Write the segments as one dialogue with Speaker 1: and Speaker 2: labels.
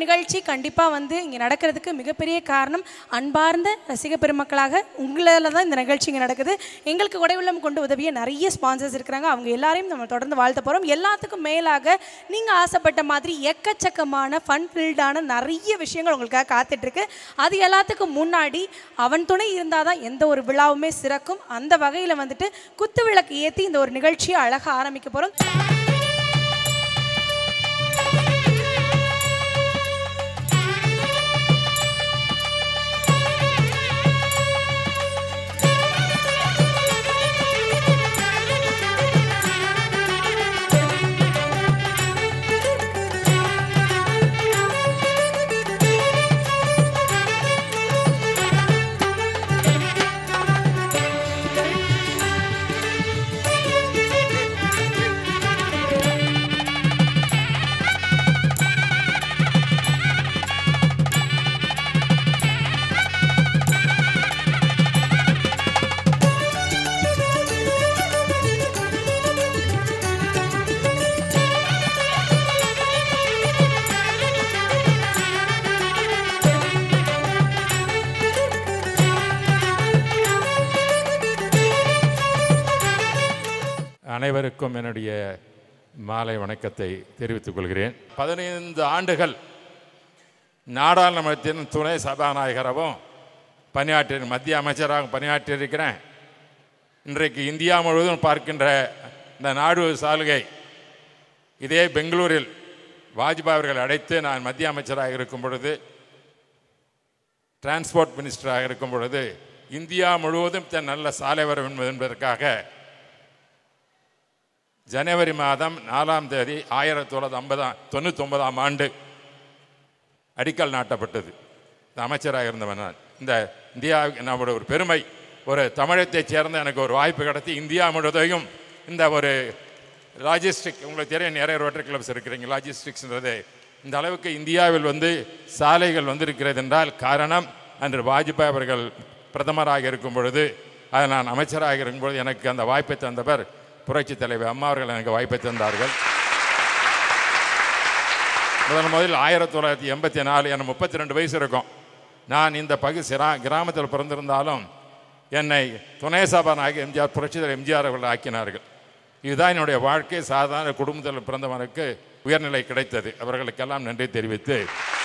Speaker 1: நிகழ்ச்சி கண்டிப்பாக வந்து இங்கே நடக்கிறதுக்கு மிகப்பெரிய காரணம் அன்பார்ந்த ரசிக பெருமக்களாக உங்களால் தான் இந்த நிகழ்ச்சி இங்கே நடக்குது எங்களுக்கு உடைவுள்ளம் கொண்டு உதவிய நிறைய ஸ்பான்சர்ஸ் இருக்கிறாங்க அவங்க எல்லாரையும் நம்ம தொடர்ந்து வாழ்த்த போகிறோம் எல்லாத்துக்கும் மேலாக நீங்கள் ஆசைப்பட்ட மாதிரி எக்கச்சக்கமான ஃபன் ஃபில்டான நிறைய விஷயங்கள் உங்களுக்காக காத்துட்ருக்கு அது எல்லாத்துக்கும் முன்னாடி அவன் துணை இருந்தால் தான் எந்த ஒரு விழாவுமே சிறக்கும் அந்த வகையில் வந்துட்டு குத்து விளக்கு ஏற்றி இந்த ஒரு நிகழ்ச்சியை அழகாக ஆரம்பிக்க போகிறோம்
Speaker 2: அனைவருக்கும் என்னுடைய மாலை வணக்கத்தை தெரிவித்துக் கொள்கிறேன் பதினைந்து ஆண்டுகள் நாடாளுமன்றத்தின் துணை சபாநாயகராகவும் பணியாற்றி மத்திய அமைச்சராக பணியாற்றியிருக்கிறேன் இன்றைக்கு இந்தியா முழுவதும் பார்க்கின்ற இந்த நாடு சாலுகை இதே பெங்களூரில் வாஜ்பாய் அவர்கள் அழைத்து நான் மத்திய அமைச்சராக இருக்கும் பொழுது டிரான்ஸ்போர்ட் மினிஸ்டராக இருக்கும் பொழுது இந்தியா முழுவதும் தன் நல்ல சாலை வரும் என்பதற்காக ஜனவரி மாதம் நாலாம் தேதி ஆயிரத்தி தொள்ளாயிரத்தி ஐம்பதாம் தொண்ணூத்தொன்பதாம் ஆண்டு அடிக்கல் நாட்டப்பட்டது இந்த அமைச்சராக இருந்தவன் நான் இந்த இந்தியாவுக்கு நம்முடைய ஒரு பெருமை ஒரு தமிழத்தைச் சேர்ந்த எனக்கு ஒரு வாய்ப்பு கிடைத்து இந்தியா முழுவதையும் இந்த ஒரு லாஜிஸ்டிக் உங்களுக்கு தெரியும் நிறைய ரோட்டரி கிளப்ஸ் இருக்கிறீங்க லாஜிஸ்டிக்ஸ்ன்றது இந்த அளவுக்கு இந்தியாவில் வந்து சாலைகள் வந்திருக்கிறது என்றால் காரணம் அன்று வாஜ்பாய் அவர்கள் பிரதமராக இருக்கும் பொழுது அது நான் அமைச்சராக இருக்கும் பொழுது எனக்கு அந்த வாய்ப்பை தந்தவர் புரட்சி தலைவர் அம்மா அவர்கள் எனக்கு வாய்ப்பை தந்தார்கள் முதல் முதலில் ஆயிரத்தி தொள்ளாயிரத்தி எண்பத்தி நாலு எனக்கு முப்பத்தி ரெண்டு வயசு இருக்கும் நான் இந்த பகு சிரா கிராமத்தில் பிறந்திருந்தாலும் என்னை துணை சபாநாயகர் எம்ஜிஆர் புரட்சி தலைவர் எம்ஜிஆர் அவர்கள் ஆக்கினார்கள் இதுதான் என்னுடைய வாழ்க்கை சாதாரண குடும்பத்தில் பிறந்தவனுக்கு உயர்நிலை கிடைத்தது அவர்களுக்கெல்லாம் நன்றி தெரிவித்து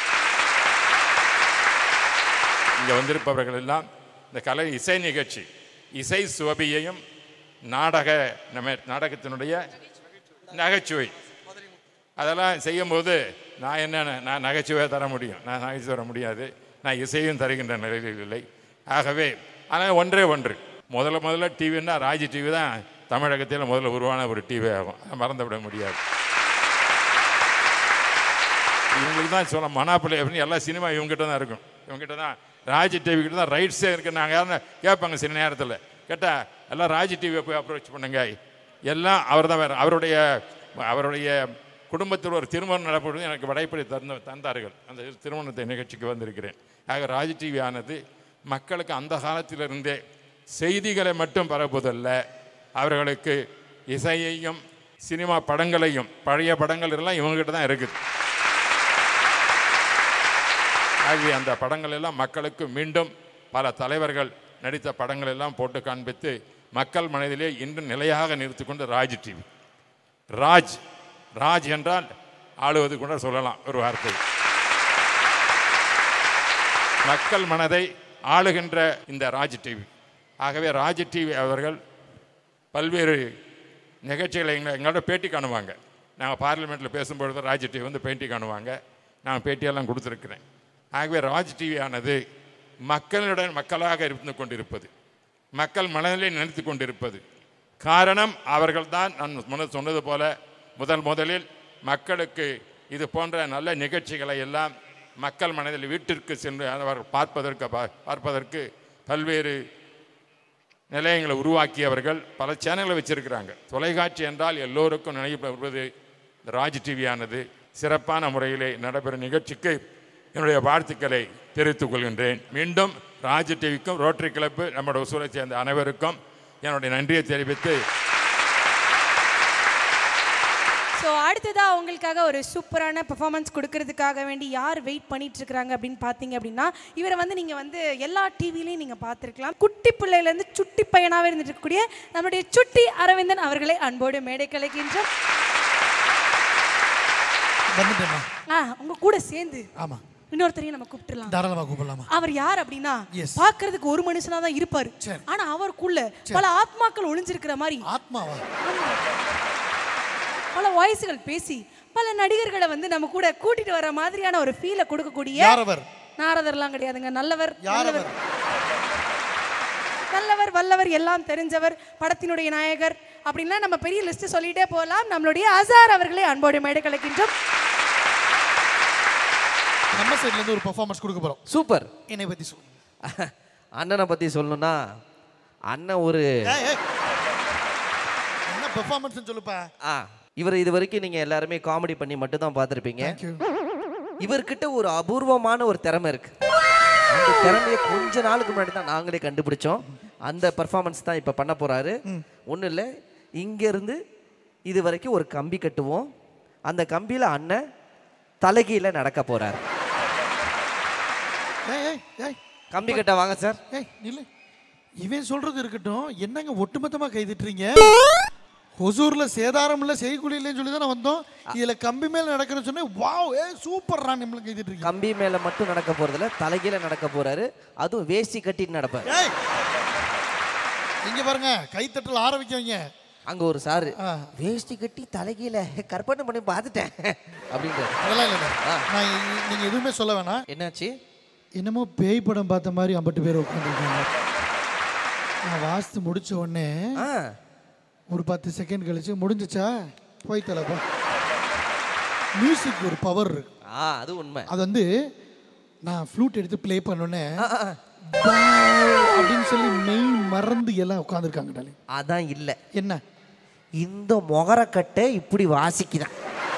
Speaker 2: இங்கே வந்திருப்பவர்கள் எல்லாம் இந்த கலை இசை நிகழ்ச்சி இசை சுவபியையும் நாடக நம்ம நாடகத்தினுடைய நகைச்சுவை அதெல்லாம் செய்யும்போது நான் என்ன நான் நகைச்சுவையாக தர முடியும் நான் நகைச்சுவை தர முடியாது நான் இசையும் தருகின்ற நிலையில் இல்லை ஆகவே ஆனால் ஒன்றே ஒன்று முதல்ல முதல்ல டிவின்னா ராஜ் டிவி தான் தமிழகத்தில் முதல்ல உருவான ஒரு டிவி ஆகும் அதை மறந்துவிட முடியாது இவங்களுக்கு தான் சொல்ல மனாப்பிள்ளை அப்படின்னு எல்லா சினிமா இவங்ககிட்ட தான் இருக்கும் இவங்ககிட்ட தான் ராஜ் டிவி கிட்ட தான் ரைட்ஸே இருக்கு நாங்கள் யாரும் கேட்பாங்க சில நேரத்தில் கேட்டால் எல்லாம் ராஜ் டிவியை போய் அப்ரோச் பண்ணுங்க எல்லாம் அவர் தான் வேறு அவருடைய அவருடைய குடும்பத்தில் ஒரு திருமணம் நடப்பது எனக்கு வடைப்படி தந்த தந்தார்கள் அந்த திருமணத்தை நிகழ்ச்சிக்கு வந்திருக்கிறேன் ஆக ராஜ் டிவி ஆனது மக்களுக்கு அந்த காலத்திலிருந்தே செய்திகளை மட்டும் பரப்புவதல்ல அவர்களுக்கு இசையையும் சினிமா படங்களையும் பழைய படங்கள் எல்லாம் இவங்ககிட்ட தான் இருக்குது ஆகவே அந்த படங்கள் எல்லாம் மக்களுக்கு மீண்டும் பல தலைவர்கள் நடித்த படங்கள் எல்லாம் போட்டு காண்பித்து மக்கள் மனதிலே இன்று நிலையாக நிறுத்திக்கொண்டு ராஜ் டிவி ராஜ் ராஜ் என்றால் ஆளுவது கூட சொல்லலாம் ஒரு வார்த்தை மக்கள் மனதை ஆளுகின்ற இந்த ராஜ் டிவி ஆகவே ராஜ் டிவி அவர்கள் பல்வேறு நிகழ்ச்சிகளை எங்களை எங்களோட பேட்டி காணுவாங்க நாங்கள் பார்லிமெண்ட்டில் பேசும்பொழுது ராஜ் டிவி வந்து பேட்டி காணுவாங்க நான் பேட்டியெல்லாம் கொடுத்துருக்கிறேன் ஆகவே ராஜ் டிவி ஆனது மக்களுடன் மக்களாக இருந்து கொண்டிருப்பது மக்கள் மனதிலே நினைத்து கொண்டிருப்பது காரணம் அவர்கள்தான் நான் முன்னர் சொன்னது போல முதல் முதலில் மக்களுக்கு இது போன்ற நல்ல நிகழ்ச்சிகளை எல்லாம் மக்கள் மனதில் வீட்டிற்கு சென்று அவர் பார்ப்பதற்கு பா- பார்ப்பதற்கு பல்வேறு நிலையங்களை உருவாக்கியவர்கள் பல சேனல்களை வச்சிருக்கிறாங்க தொலைக்காட்சி என்றால் எல்லோருக்கும் நினைவுபடுவது இந்த ராஜ் டிவியானது சிறப்பான முறையிலே நடைபெறும் நிகழ்ச்சிக்கு என்னுடைய வாழ்த்துக்களை தெரிவித்துக் கொள்கின்றேன் மீண்டும் ராஜ் டிவிக்கும் ரோட்டரி கிளப்பு நம்முடைய உசூரை சேர்ந்த அனைவருக்கும் என்னுடைய நன்றியை தெரிவித்து
Speaker 1: ஸோ அடுத்ததா உங்களுக்காக ஒரு சூப்பரான பெர்ஃபார்மன்ஸ் கொடுக்கறதுக்காக வேண்டி யார் வெயிட் பண்ணிட்டு இருக்காங்க அப்படின்னு பார்த்தீங்க அப்படின்னா இவரை வந்து நீங்கள் வந்து எல்லா டிவிலையும் நீங்கள் பார்த்துருக்கலாம் குட்டி பிள்ளையிலேருந்து சுட்டி பையனாகவே இருந்துட்டு இருக்கக்கூடிய நம்மளுடைய சுட்டி அரவிந்தன் அவர்களை அன்போடு மேடை கலைக்கின்றோம்
Speaker 3: வந்துட்டேம்மா
Speaker 1: ஆ உங்க கூட சேர்ந்து
Speaker 3: ஆமா
Speaker 1: இன்னொருத்தரையும் நம்ம கூப்பிட்டுலாம்
Speaker 3: தாராளமா கூப்பிடலாமா
Speaker 1: அவர் யார் அப்படின்னா
Speaker 3: Yes.
Speaker 1: பார்க்கிறதுக்கு ஒரு மனுஷனா தான் இருப்பாரு
Speaker 3: சரி.
Speaker 1: ஆனா அவருக்குள்ள பல ஆத்மாக்கள் ஒளிஞ்சிருக்கிற மாதிரி
Speaker 3: ஆத்மாவா
Speaker 1: பல வாய்ஸ்கள் பேசி பல நடிகர்களை வந்து நம்ம கூட கூட்டிட்டு வர மாதிரியான ஒரு ஃபீலை கொடுக்கக்கூடிய
Speaker 3: யார் அவர்
Speaker 1: நாரதர்லாம் கிடையாதுங்க நல்லவர்
Speaker 3: யார்
Speaker 1: நல்லவர்
Speaker 3: அவர்
Speaker 1: நல்லவர் வல்லவர் எல்லாம் தெரிஞ்சவர் படத்தினுடைய நாயகர் அப்படின்னா நம்ம பெரிய லிஸ்ட் சொல்லிட்டே போகலாம் நம்மளுடைய அசார் அவர்களை அன்போடு மேடை கலைக்கின்றோம்
Speaker 3: நம்ம சைடுல இருந்து ஒரு பெர்ஃபார்மன்ஸ் கொடுக்க போறோம்
Speaker 4: சூப்பர்
Speaker 3: என்னை பத்தி சொல்லுங்க
Speaker 4: அண்ணனை பற்றி சொல்லணும்னா அண்ணன் ஒரு
Speaker 3: ஏய், ஏய். என்ன பெர்ஃபார்மன்ஸ் சொல்லுப்பா
Speaker 4: ஆ இவர் இது வரைக்கும் நீங்கள் எல்லாருமே காமெடி பண்ணி மட்டும் தான் பார்த்துருப்பீங்க
Speaker 3: தேங்க்யூ
Speaker 4: இவர்கிட்ட ஒரு அபூர்வமான ஒரு திறமை இருக்கு அந்த திறமையை கொஞ்ச நாளுக்கு முன்னாடி தான் நாங்களே கண்டுபிடிச்சோம் அந்த பர்ஃபார்மன்ஸ் தான் இப்போ பண்ண போறாரு ஒன்றும் இல்லை இங்கேருந்து இது வரைக்கும் ஒரு கம்பி கட்டுவோம் அந்த கம்பியில் அண்ணன் தலைகீழ நடக்க போறாரு
Speaker 3: ஏய் ஏய் ஏய்
Speaker 4: கம்பி கட்ட வாங்க சார்
Speaker 3: ஏய் நில்லு இவன் சொல்றது இருக்கட்டும் என்னங்க ஒட்டுமொத்தமா கைதிட்டுறீங்க ஒசூர்ல சேதாரம் இல்ல செய்குழி இல்லைன்னு சொல்லி தானே வந்தோம் இதுல கம்பி மேல நடக்கணும்னு சொன்னேன் வாவ் ஏ சூப்பர்ரா நம்மள கைதிட்டு இருக்கீங்க
Speaker 4: கம்பி மேலே மட்டும் நடக்க போறதில்ல தலைகீழ நடக்க போறாரு அதுவும் வேஷ்டி கட்டிட்டு நடப்பார்
Speaker 3: ஏய் இங்க பாருங்க கைத்தட்டல் ஆரம்பிக்கவங்க
Speaker 4: அங்க ஒரு சாரு
Speaker 3: ஆ.
Speaker 4: வேஷ்டி கட்டி தலைகீழ கற்பனை பண்ணி பார்த்துட்டேன் அப்படின்றாரு
Speaker 3: அதெல்லாம் இல்லை நான் இ- நீங்க எதுவுமே சொல்ல வேணாம்
Speaker 4: என்னாச்சு
Speaker 3: என்னமோ பேய் படம் பார்த்த மாதிரி ஐம்பட்டு பேர் உட்காந்துருக்காங்க நான் வாஸ்து முடிச்ச உடனே
Speaker 4: ஆ
Speaker 3: ஒரு பத்து செகண்ட் கழிச்சு முடிஞ்சுச்சா போய் தலைப்பா மியூசிக் ஒரு பவர் இருக்கு
Speaker 4: ஆ அது உண்மை
Speaker 3: அது வந்து நான் ஃப்ளூட் எடுத்து ப்ளே பண்ணோன்னே
Speaker 4: ஆ, ஆ, ஆ.
Speaker 3: அப்படின்னு சொல்லி மெய் மறந்து எல்லாம் உட்காந்துருக்காங்க டாலி
Speaker 4: அதான் இல்லை
Speaker 3: என்ன
Speaker 4: இந்த முகரக்கட்டை இப்படி வாசிக்குதான்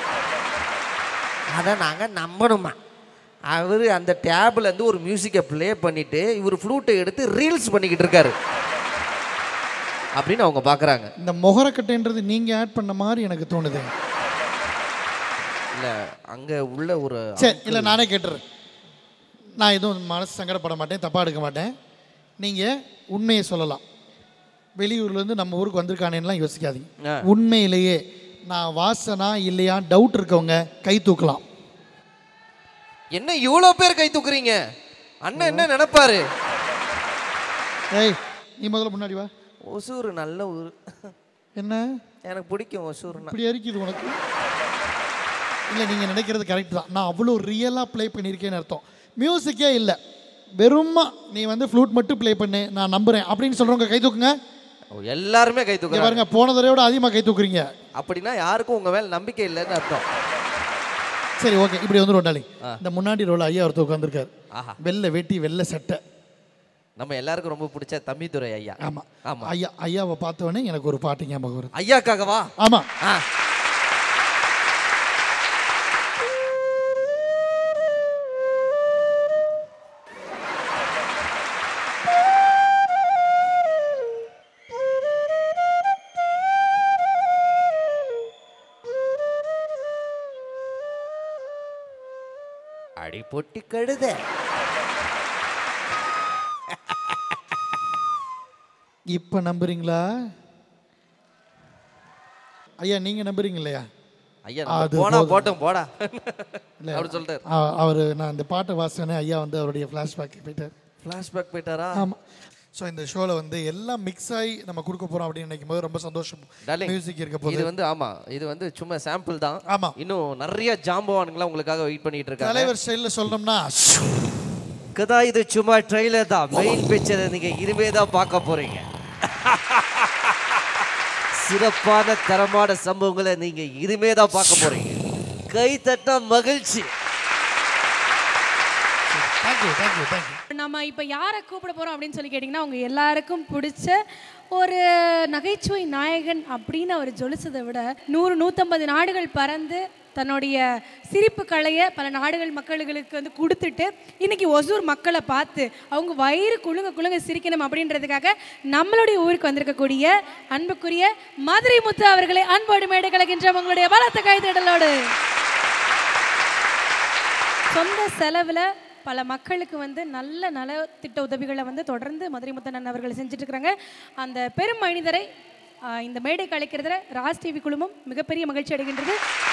Speaker 4: அதை நாங்கள் நம்பணுமா அவர் அந்த டேப்ல இருந்து ஒரு மியூசிக்கை ப்ளே பண்ணிட்டு இவர் ஃப்ளூட்டை எடுத்து ரீல்ஸ் பண்ணிக்கிட்டு இருக்காரு அப்படின்னு அவங்க பார்க்குறாங்க
Speaker 3: இந்த முகரக்கட்டைன்றது நீங்க ஆட் பண்ண மாதிரி எனக்கு தோணுது
Speaker 4: இல்லை அங்கே உள்ள ஒரு
Speaker 3: சரி இல்லை நானே கேட்டுறேன் நான் எதுவும் மனசு சங்கடப்பட மாட்டேன் தப்பாக எடுக்க மாட்டேன் நீங்கள் உண்மையை சொல்லலாம் வெளியூர்லேருந்து நம்ம ஊருக்கு வந்திருக்கானேலாம் யோசிக்காதீங்க
Speaker 4: ஆ.
Speaker 3: உண்மையிலேயே நான் வாசனா இல்லையா டவுட் இருக்கவங்க கை தூக்கலாம்
Speaker 4: என்ன இவ்வளோ பேர் கை தூக்குறீங்க அண்ணன் என்ன நினைப்பாரு
Speaker 3: ஏய் நீ முதல்ல முன்னாடி வா
Speaker 4: ஒசூர் நல்ல ஊர்
Speaker 3: என்ன
Speaker 4: எனக்கு பிடிக்கும் ஒசூர்னா
Speaker 3: இப்படி அரிக்குது உனக்கு இல்லை நீங்கள் நினைக்கிறது கரெக்ட் தான் நான் அவ்வளோ ரியலாக ப்ளே பண்ணியிருக்கேன்னு அர்த்தம் மியூசிக்கே இல்லை வெறும்மா நீ வந்து ஃப்ளூட் மட்டும் ப்ளே பண்ணு நான் நம்புகிறேன் அப்படின்னு சொல்கிறவங்க கை தூக்குங்க
Speaker 4: ஓ, எல்லாருமே கை
Speaker 3: இங்க
Speaker 4: தூக்குறாங்க
Speaker 3: பாருங்க போன தடவையோட அதிகமாக கை தூக்குறீங்க
Speaker 4: அப்படின்னா யாருக்கும் உங்க மேல நம்பிக்கை இல்லைன்னு அர்த்தம்
Speaker 3: சரி ஓகே இப்படி வந்துடும் டாலி இந்த முன்னாடி ரோல ஐயா ஒருத்தர் உட்காந்துருக்காரு
Speaker 4: ஆஹா
Speaker 3: வெள்ளை வேட்டி வெள்ளை சட்டை
Speaker 4: நம்ம எல்லாருக்கும் ரொம்ப பிடிச்ச தம்பிதுரை ஐயா
Speaker 3: ஆமா
Speaker 4: ஆமா.
Speaker 3: ஐயா ஐயாவை பார்த்தவொடனே எனக்கு ஒரு பாட்டு ஞாபகம் வருது
Speaker 4: ஐயாக்காகவா
Speaker 3: ஆமா
Speaker 4: ஆ அடி பொட்டி கழுத
Speaker 3: இப்போ நம்புறீங்களா ஐயா நீங்க நம்புறீங்க இல்லையா
Speaker 4: ஐயா நம்ம
Speaker 3: அது
Speaker 4: போனா
Speaker 3: போதும்.
Speaker 4: போட்டும் போடா
Speaker 3: இல்ல
Speaker 4: அப்படி சொல்லிட்டாரு
Speaker 3: அ- அவரு நான் இந்த பாட்டை வாசினே ஐயா வந்து அவருடைய ஃப்ளாஷ்பேக் போயிட்டார்
Speaker 4: ஃப்ளாஷ்பேக் போயிட்டாரா
Speaker 3: ஆமா ஸோ இந்த ஷோவில் வந்து எல்லாம் மிக்ஸ் ஆகி நம்ம கொடுக்க போறோம் அப்படின்னு நினைக்கும் போது ரொம்ப சந்தோஷம்
Speaker 4: டார்லிங்
Speaker 3: மியூசிக் இருக்க
Speaker 4: இது
Speaker 3: போது
Speaker 4: வந்து ஆமா இது வந்து சும்மா சாம்பிள் தான்
Speaker 3: ஆமா
Speaker 4: இன்னும் நிறைய ஜாம்பவானுங்களாம் உங்களுக்காக வெயிட் பண்ணிட்டு இருக்காங்க
Speaker 3: தலைவர் ஸ்டைலில் சொல்லணும்னா
Speaker 4: கதா இது சும்மா ட்ரெய்லர் தான் மெயின் பிக்சரை நீங்க இனிமே தான் பார்க்க போறீங்க சிறப்பான தரமான சம்பவங்களை நீங்க இனிமே தான் பார்க்க போறீங்க கை தட்ட மகிழ்ச்சி
Speaker 3: தேங்க்யூ தேங்க்யூ தேங்க்யூ
Speaker 1: நம்ம இப்போ யாரை கூப்பிட போகிறோம் அப்படின்னு சொல்லி கேட்டிங்கன்னா அவங்க எல்லாருக்கும் பிடிச்ச ஒரு நகைச்சுவை நாயகன் அப்படின்னு அவர் ஜொலிச்சதை விட நூறு நூற்றம்பது நாடுகள் பறந்து தன்னுடைய சிரிப்பு கலையை பல நாடுகள் மக்களுக்கு வந்து கொடுத்துட்டு இன்னைக்கு ஒசூர் மக்களை பார்த்து அவங்க வயிறு குலுங்க குலுங்க சிரிக்கணும் அப்படின்றதுக்காக நம்மளுடைய ஊருக்கு வந்திருக்கக்கூடிய அன்புக்குரிய மதுரை முத்து அவர்களை அன்போடு மேடை கலக்கின்ற உங்களுடைய பலத்த கைத்தடலோடு சொந்த செலவில் பல மக்களுக்கு வந்து நல்ல நலத்திட்ட உதவிகளை வந்து தொடர்ந்து மதுரை முத்தண்ணன் அவர்கள் செஞ்சுட்டு இருக்கிறாங்க அந்த பெரும் மனிதரை ஆஹ், இந்த மேடைக்கு அழைக்கிறதுல ராஜ் டிவி குழுமம் மிகப்பெரிய மகிழ்ச்சி அடைகின்றது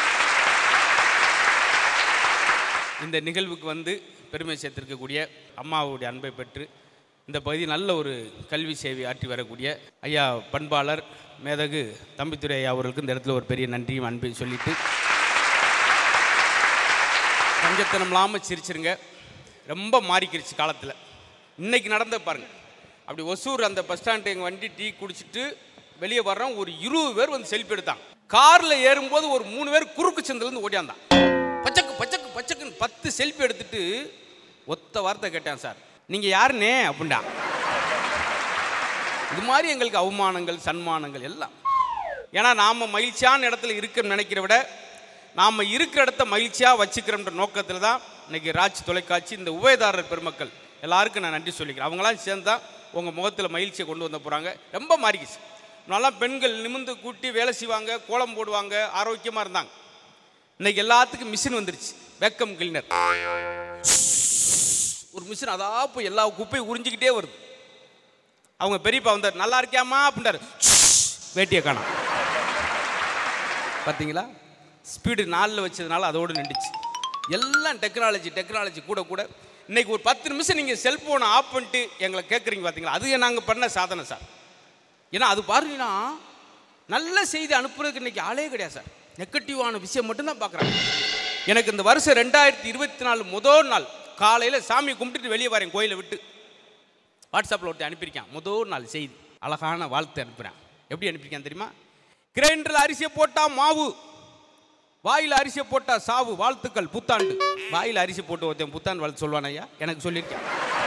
Speaker 5: இந்த நிகழ்வுக்கு வந்து பெருமை சேர்த்திருக்கக்கூடிய அம்மாவுடைய அன்பை பெற்று இந்த பகுதி நல்ல ஒரு கல்வி சேவை ஆற்றி வரக்கூடிய ஐயா பண்பாளர் மேதகு தம்பித்துறை ஐயா அவர்களுக்கு இந்த இடத்துல ஒரு பெரிய நன்றியும் அன்பையும் சொல்லிட்டு கஞ்சத்தனம் இல்லாமல் சிரிச்சிருங்க ரொம்ப மாறிக்கிருச்சு காலத்தில் இன்னைக்கு நடந்த பாருங்க அப்படி ஒசூர் அந்த பஸ் ஸ்டாண்டு எங்கள் வண்டி டீ குடிச்சிட்டு வெளியே வர்றோம் ஒரு இருபது பேர் வந்து செல்ஃபி எடுத்தாங்க காரில் ஏறும்போது ஒரு மூணு பேர் குறுக்கு சந்திலேருந்து ஓடியாந்தான் பச்சக்கு பச்சக்கு பச்சக்குன்னு பத்து செல்ஃபி எடுத்துட்டு ஒத்த வார்த்தை கேட்டேன் சார் நீங்கள் யாருண்ணே அப்படின்டா இது மாதிரி எங்களுக்கு அவமானங்கள் சன்மானங்கள் எல்லாம் ஏன்னா நாம் மகிழ்ச்சியான இடத்துல இருக்கன்னு நினைக்கிற விட நாம் இருக்கிற இடத்த மகிழ்ச்சியாக வச்சுக்கிறோன்ற நோக்கத்தில் தான் இன்னைக்கு ராஜ் தொலைக்காட்சி இந்த உபயதாரர் பெருமக்கள் எல்லாருக்கும் நான் நன்றி சொல்லிக்கிறேன் அவங்களாம் சேர்ந்து தான் உங்கள் முகத்தில் மகிழ்ச்சியை கொண்டு வந்த போகிறாங்க ரொம்ப மாறிக்கிச்சு நல்லா பெண்கள் நிமிந்து கூட்டி வேலை செய்வாங்க கோலம் போடுவாங்க ஆரோக்கியமாக இருந்தாங்க இன்னைக்கு எல்லாத்துக்கும் மிஷின் வந்துருச்சு வெக்கம் கிளீனர் ஒரு மிஷின் அதா போய் எல்லா குப்பையும் உறிஞ்சிக்கிட்டே வருது அவங்க பெரியப்பா வந்தார் நல்லா இருக்கியாமா அப்படின்றாரு வேட்டியை காணோம் பார்த்தீங்களா ஸ்பீடு நாலில் வச்சதுனால அதோடு நின்றுச்சு எல்லாம் டெக்னாலஜி டெக்னாலஜி கூட கூட இன்னைக்கு ஒரு பத்து நிமிஷம் நீங்கள் செல்ஃபோனை ஆஃப் பண்ணிட்டு எங்களை கேட்குறீங்க பார்த்தீங்களா அது நாங்கள் பண்ண சாதனை சார் ஏன்னா அது பாருங்கன்னா நல்ல செய்தி அனுப்புறதுக்கு இன்னைக்கு ஆளே கிடையாது சார் நெகட்டிவான விஷயம் மட்டும்தான் பார்க்குறாங்க எனக்கு இந்த வருஷம் ரெண்டாயிரத்தி இருபத்தி நாலு முதல் நாள் காலையில் சாமி கும்பிட்டுட்டு வெளியே வரேன் கோயிலை விட்டு வாட்ஸ்அப்பில் ஒருத்தர் அனுப்பியிருக்கேன் முதல் நாள் செய்தி அழகான வாழ்த்து அனுப்புகிறேன் எப்படி அனுப்பியிருக்கேன் தெரியுமா கிரைண்டரில் அரிசியை போட்டா மாவு வாயில் அரிசியை போட்டா சாவு வாழ்த்துக்கள் புத்தாண்டு வாயில் அரிசி போட்டு ஒருத்தன் புத்தாண்டு வாழ்த்து சொல்லுவான் ஐயா எனக்கு சொல்லியிருக்கேன்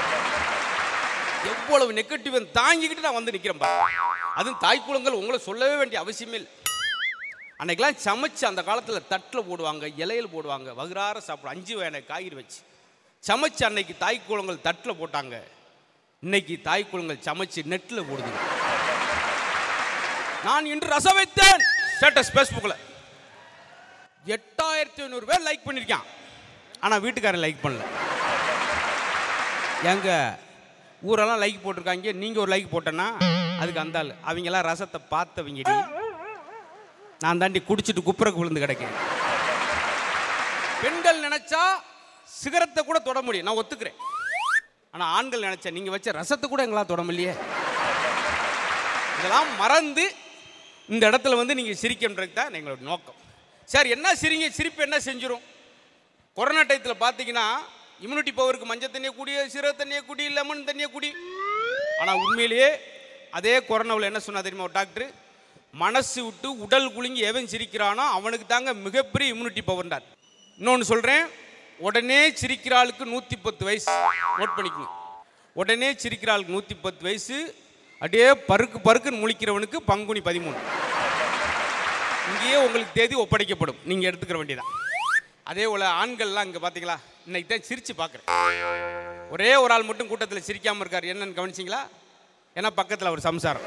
Speaker 5: எவ்வளவு நெகட்டிவ் தாங்கிக்கிட்டு நான் வந்து நிற்கிறேன் பாரு. அதுவும் தாய்க்குளங்கள் உங்களை சொல்லவே வேண்டிய அவசியமே இல்லை அன்னைக்கெல்லாம் சமைச்சு அந்த காலத்தில் தட்டில் போடுவாங்க இலையில போடுவாங்க வகுறார சாப்பிடும் அஞ்சு வகையான காய்கறி வச்சு சமைச்சு அன்னைக்கு தாய்க்குளங்கள் தட்டில் போட்டாங்க இன்னைக்கு தாய்க்குளங்கள் சமைச்சு நெட்டில் போடுது நான் இன்று ரசம் வைத்தேன் ஸ்டேட்டஸ் ஃபேஸ்புக்கில் எட்டாயிரத்தி ஐநூறு பேர் லைக் பண்ணியிருக்கான் ஆனால் வீட்டுக்காரன் லைக் பண்ணல எங்க ஊரெல்லாம் லைக் போட்டிருக்காங்க நீங்கள் ஒரு லைக் போட்டேன்னா அதுக்கு அந்த ஆள் அவங்கெல்லாம் ரசத்தை பார்த்தவங்கடி நான் தாண்டி குடிச்சிட்டு குப்புறக்கு விழுந்து கிடக்கேன் பெண்கள் நினைச்சா சிகரத்தை கூட தொட முடியும் நான் ஒத்துக்கிறேன் ஆனால் ஆண்கள் நினைச்சா நீங்கள் வச்ச ரசத்தை கூட எங்களால் தொட முடியலையே இதெல்லாம் மறந்து இந்த இடத்துல வந்து நீங்கள் சிரிக்கின்றது தான் எங்களோட நோக்கம் சார் என்ன சிரிங்க சிரிப்பு என்ன செஞ்சிரும் கொரோனா டயத்தில் பார்த்தீங்கன்னா இம்யூனிட்டி பவருக்கு மஞ்சள் தண்ணியை குடி சீரக தண்ணியை குடி லெமன் தண்ணியை குடி ஆனால் உண்மையிலேயே அதே கொரோனாவில் என்ன சொன்னா தெரியுமா ஒரு டாக்டர் மனசு விட்டு உடல் குலுங்கி எவன் சிரிக்கிறானோ அவனுக்கு தாங்க மிகப்பெரிய இம்யூனிட்டி பவர்ண்டார் இன்னொன்று சொல்கிறேன் உடனே சிரிக்கிற ஆளுக்கு நூற்றி பத்து வயசு நோட் பண்ணிக்கோங்க உடனே சிரிக்கிற ஆளுக்கு நூற்றி பத்து வயசு அப்படியே பருக்கு பருக்குன்னு முழிக்கிறவனுக்கு பங்குனி பதிமூணு இங்கேயே உங்களுக்கு தேதி ஒப்படைக்கப்படும் நீங்கள் எடுத்துக்கிற வேண்டியதான் அதே போல் ஆண்கள்லாம் இங்கே பார்த்தீங்களா இன்னைக்கு தான் சிரித்து பார்க்குறேன் ஒரே ஒரு ஆள் மட்டும் கூட்டத்தில் சிரிக்காமல் இருக்கார் என்னன்னு கவனிச்சிங்களா ஏன்னா பக்கத்தில் அவர் சம்சாரம்